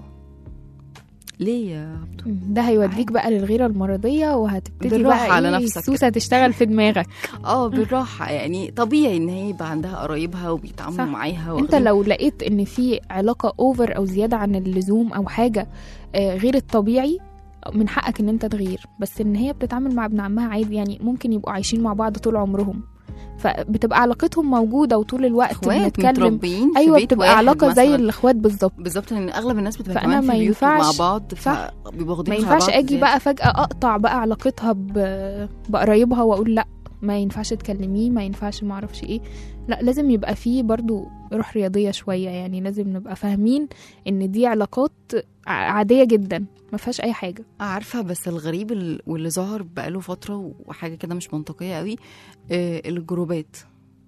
ليه يا عبدو ده هيوديك بقى للغيره المرضيه وهتبتدي بالراحة بقى على ايه نفسك السوسه تشتغل في دماغك اه بالراحه يعني طبيعي ان هي يبقى عندها قرايبها وبيتعاملوا صح. معاها انت واخدين- لو لقيت ان في علاقه اوفر او زياده عن اللزوم او حاجه آه، غير الطبيعي من حقك ان انت تغير بس ان هي بتتعامل مع ابن عمها عادي يعني ممكن يبقوا عايشين مع بعض طول عمرهم فبتبقى علاقتهم موجوده وطول الوقت اخوات بنتكلم متربيين في ايوه بيت بتبقى واحد علاقه زي مثلاً. الاخوات بالظبط بالظبط لان اغلب الناس بتبقى فأنا كمان في ما بيوت مع ينفعش- بعض صح. فبيبقوا واخدين ما على ينفعش بعض اجي زيادة. بقى فجأة اقطع بقى علاقتها ب... بقرايبها واقول لا ما ينفعش تكلميه ما ينفعش ما اعرفش ايه لا لازم يبقى فيه برضو روح رياضية شوية يعني لازم نبقى فاهمين ان دي علاقات ع- عادية جدا ما فيهاش اي حاجة عارفه بس الغريب ال- واللي ظهر بقاله فتره وحاجه كده مش منطقيه قوي آه الجروبات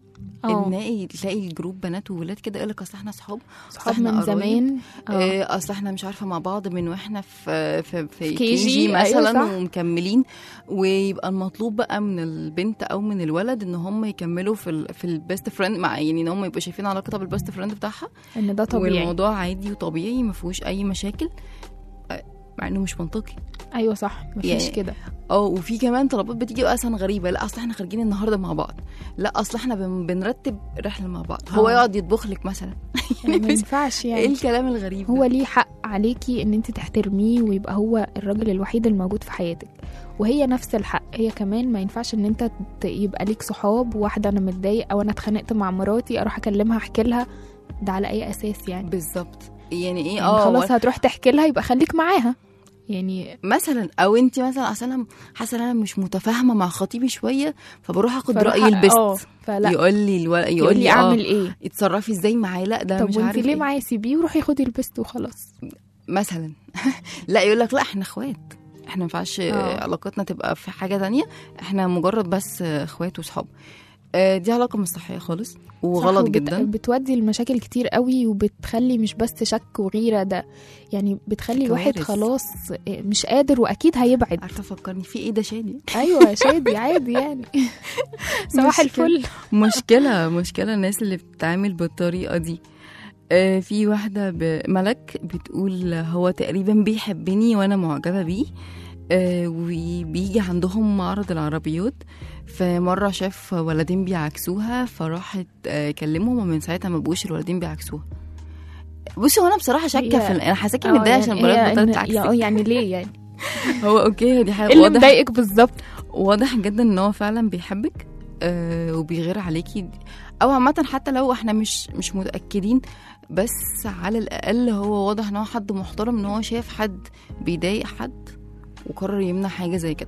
اه نلاقي تلاقي الجروب بنات وولاد كده يقول لك اصل احنا اصحاب صحاب إحنا من قرايب. زمان اه آه، اصل احنا مش عارفه مع بعض من واحنا في في, في كي كي جي، جي أيوة مثلا صح. ومكملين ويبقى المطلوب بقى من البنت او من الولد ان هم يكملوا في ال في البيست فريند مع يعني ان هم يبقوا شايفين علاقتها بالبيست فريند بتاعها ان ده طبيعي والموضوع عادي وطبيعي ما فيهوش اي مشاكل آه، مع انه مش منطقي ايوه صح مفيش يعني كده اه وفي كمان طلبات بتيجي بقى اصلا غريبه لا اصل احنا خارجين النهارده مع بعض لا اصل احنا بن- بنرتب رحله مع بعض هو اه. يقعد يطبخ لك مثلا يعني ما ينفعش ايه يعني الكلام الغريب هو ده؟ ليه حق عليكي ان انت تحترميه ويبقى هو الراجل الوحيد الموجود في حياتك وهي نفس الحق هي كمان ما ينفعش ان انت ت- يبقى ليك صحاب واحده انا متضايق او انا اتخانقت مع مراتي اروح اكلمها احكي لها ده على اي اساس يعني, بالظبط يعني ايه يعني اه خلاص و- هتروح تحكي لها يبقى خليك معاها يعني مثلا او انت مثلا اصل انا حاسه ان انا مش متفاهمه مع خطيبي شويه فبروح اخد فروح- راي اه البست فلا يقول لي الو... يقول, يقول لي اعمل اه ايه اتصرفي ازاي معاه لا ده طب مش وانت عارف ليه إيه. معايا سيبيه وروحي خدي البست وخلاص مثلا لا يقول لك لا احنا اخوات احنا ما ينفعش اه. علاقتنا تبقى في حاجه تانية احنا مجرد بس اخوات وصحاب آه، دي علاقه مش صحيه خالص صح، وغلط وبت- جدا بتودي لمشاكل كتير قوي وبتخلي مش بس شك وغيره ده يعني بتخلي الواحد كوارث. خلاص مش قادر واكيد هيبعد عارفه فكرني في ايه ده شادي ايوه شادي عادي يعني صباح مشكلة. الفل مشكلة مشكلة الناس اللي بتتعامل بالطريقة دي آه، في واحدة ب- ملك بتقول هو تقريبا بيحبني وانا معجبة بيه آه، وبيجي عندهم معرض العربيات فمرة شاف ولدين بيعكسوها فراحت آه، كلمهم ومن ساعتها ما بقوش الولدين بيعكسوها بصي هو انا بصراحه شاكه هي- في ال- انا حاساكي اه متضايقه يعني عشان هي البنات بطلت إن- تعكس يا- يعني ليه يعني هو اوكي دي ايه حاجه اللي واضح مضايقك بالظبط واضح جدا ان هو فعلا بيحبك آه وبيغير عليكي او عامه حتى لو احنا مش مش متاكدين بس على الاقل هو واضح ان هو حد محترم ان هو شايف حد بيضايق حد وقرر يمنع حاجه زي كده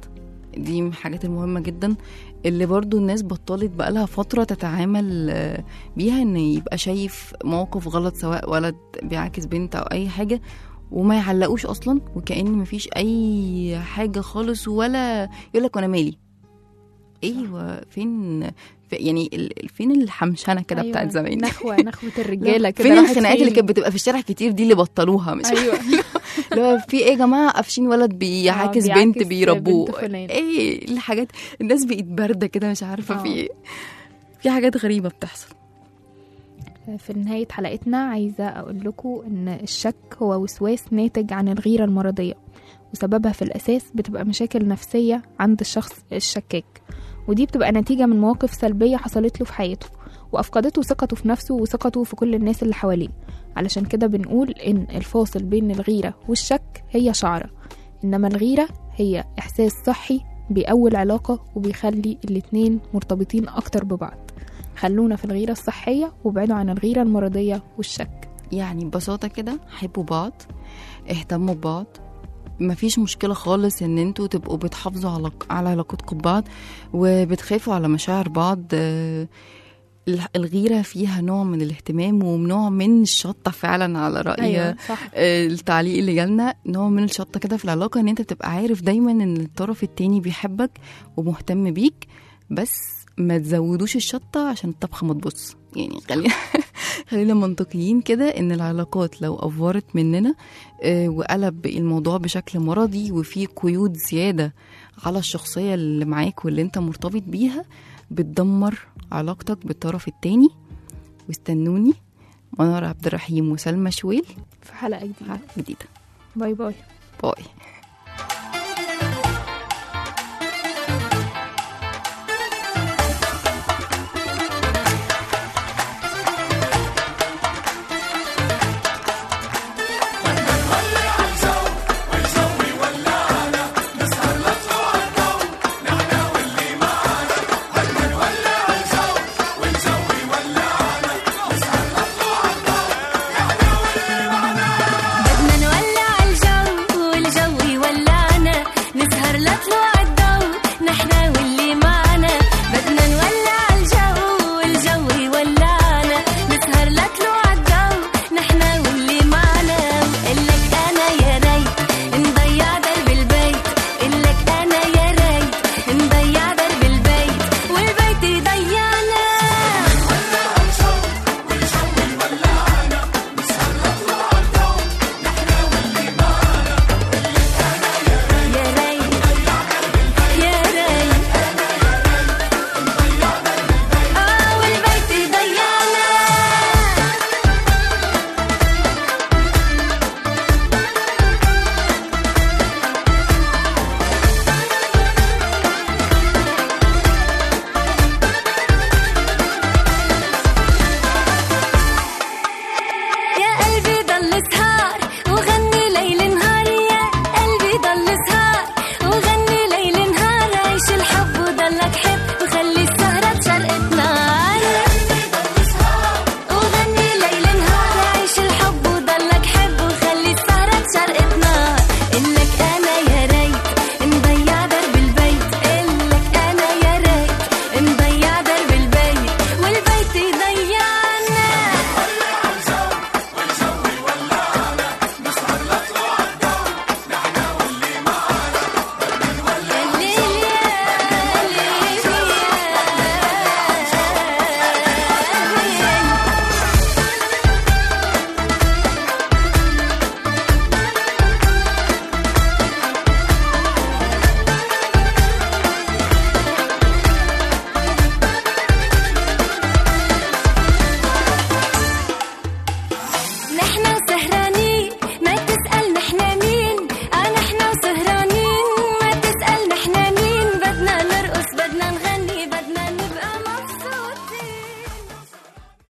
دي من الحاجات المهمة جدا اللي برضو الناس بطلت بقالها فترة تتعامل آه، بيها ان يبقى شايف موقف غلط سواء ولد بيعاكس بنت او اي حاجة وما يعلقوش اصلا وكأن مفيش اي حاجة خالص ولا يقولك وانا مالي ايوه فين في يعني ال- ال- فين الحمشنه كده أيوة، بتاعت زمان نخوة نخوة الرجالة كده فين راحت الخناقات اللي فين؟ كانت بتبقى في الشارع كتير دي اللي بطلوها مش ايوه اللي هو في ايه يا جماعه قافشين ولد بيعاكس بيعاكس بنت بيربوه بنت فلان. ايه الحاجات الناس بقت بارده كده مش عارفه آه. في ايه في حاجات غريبه بتحصل في نهاية حلقتنا عايزة أقول لكم إن الشك هو وسواس ناتج عن الغيرة المرضية وسببها في الأساس بتبقى مشاكل نفسية عند الشخص الشكاك ودي بتبقى نتيجة من مواقف سلبية حصلت له في حياته وأفقدته ثقته في نفسه وثقته في كل الناس اللي حواليه علشان كده بنقول إن الفاصل بين الغيرة والشك هي شعرة إنما الغيرة هي إحساس صحي بيقوي العلاقة وبيخلي الاتنين مرتبطين أكتر ببعض خلونا في الغيرة الصحية وابعدوا عن الغيرة المرضية والشك يعني ببساطه كده حبوا بعض اهتموا ببعض مفيش مشكلة خالص ان انتوا تبقوا بتحافظوا على على علاقتكم ببعض وبتخافوا على مشاعر بعض آه، ال- الغيرة فيها نوع من الاهتمام ونوع من الشطة فعلا على رأي أيوة صح آه، التعليق اللي جالنا نوع من الشطة كده في العلاقة ان انت بتبقى عارف دايما ان الطرف التاني بيحبك ومهتم بيك بس ما تزودوش الشطة عشان الطبخة ما تبص يعني خلينا خلينا منطقيين كده ان العلاقات لو افورت مننا آه، وقلب الموضوع بشكل مرضي وفي قيود زيادة على الشخصية اللي معاك واللي انت مرتبط بيها بتدمر علاقتك بالطرف التاني واستنوني منار عبد الرحيم وسلمى شويل في حلقة جديدة حلقة جديدة باي باي باي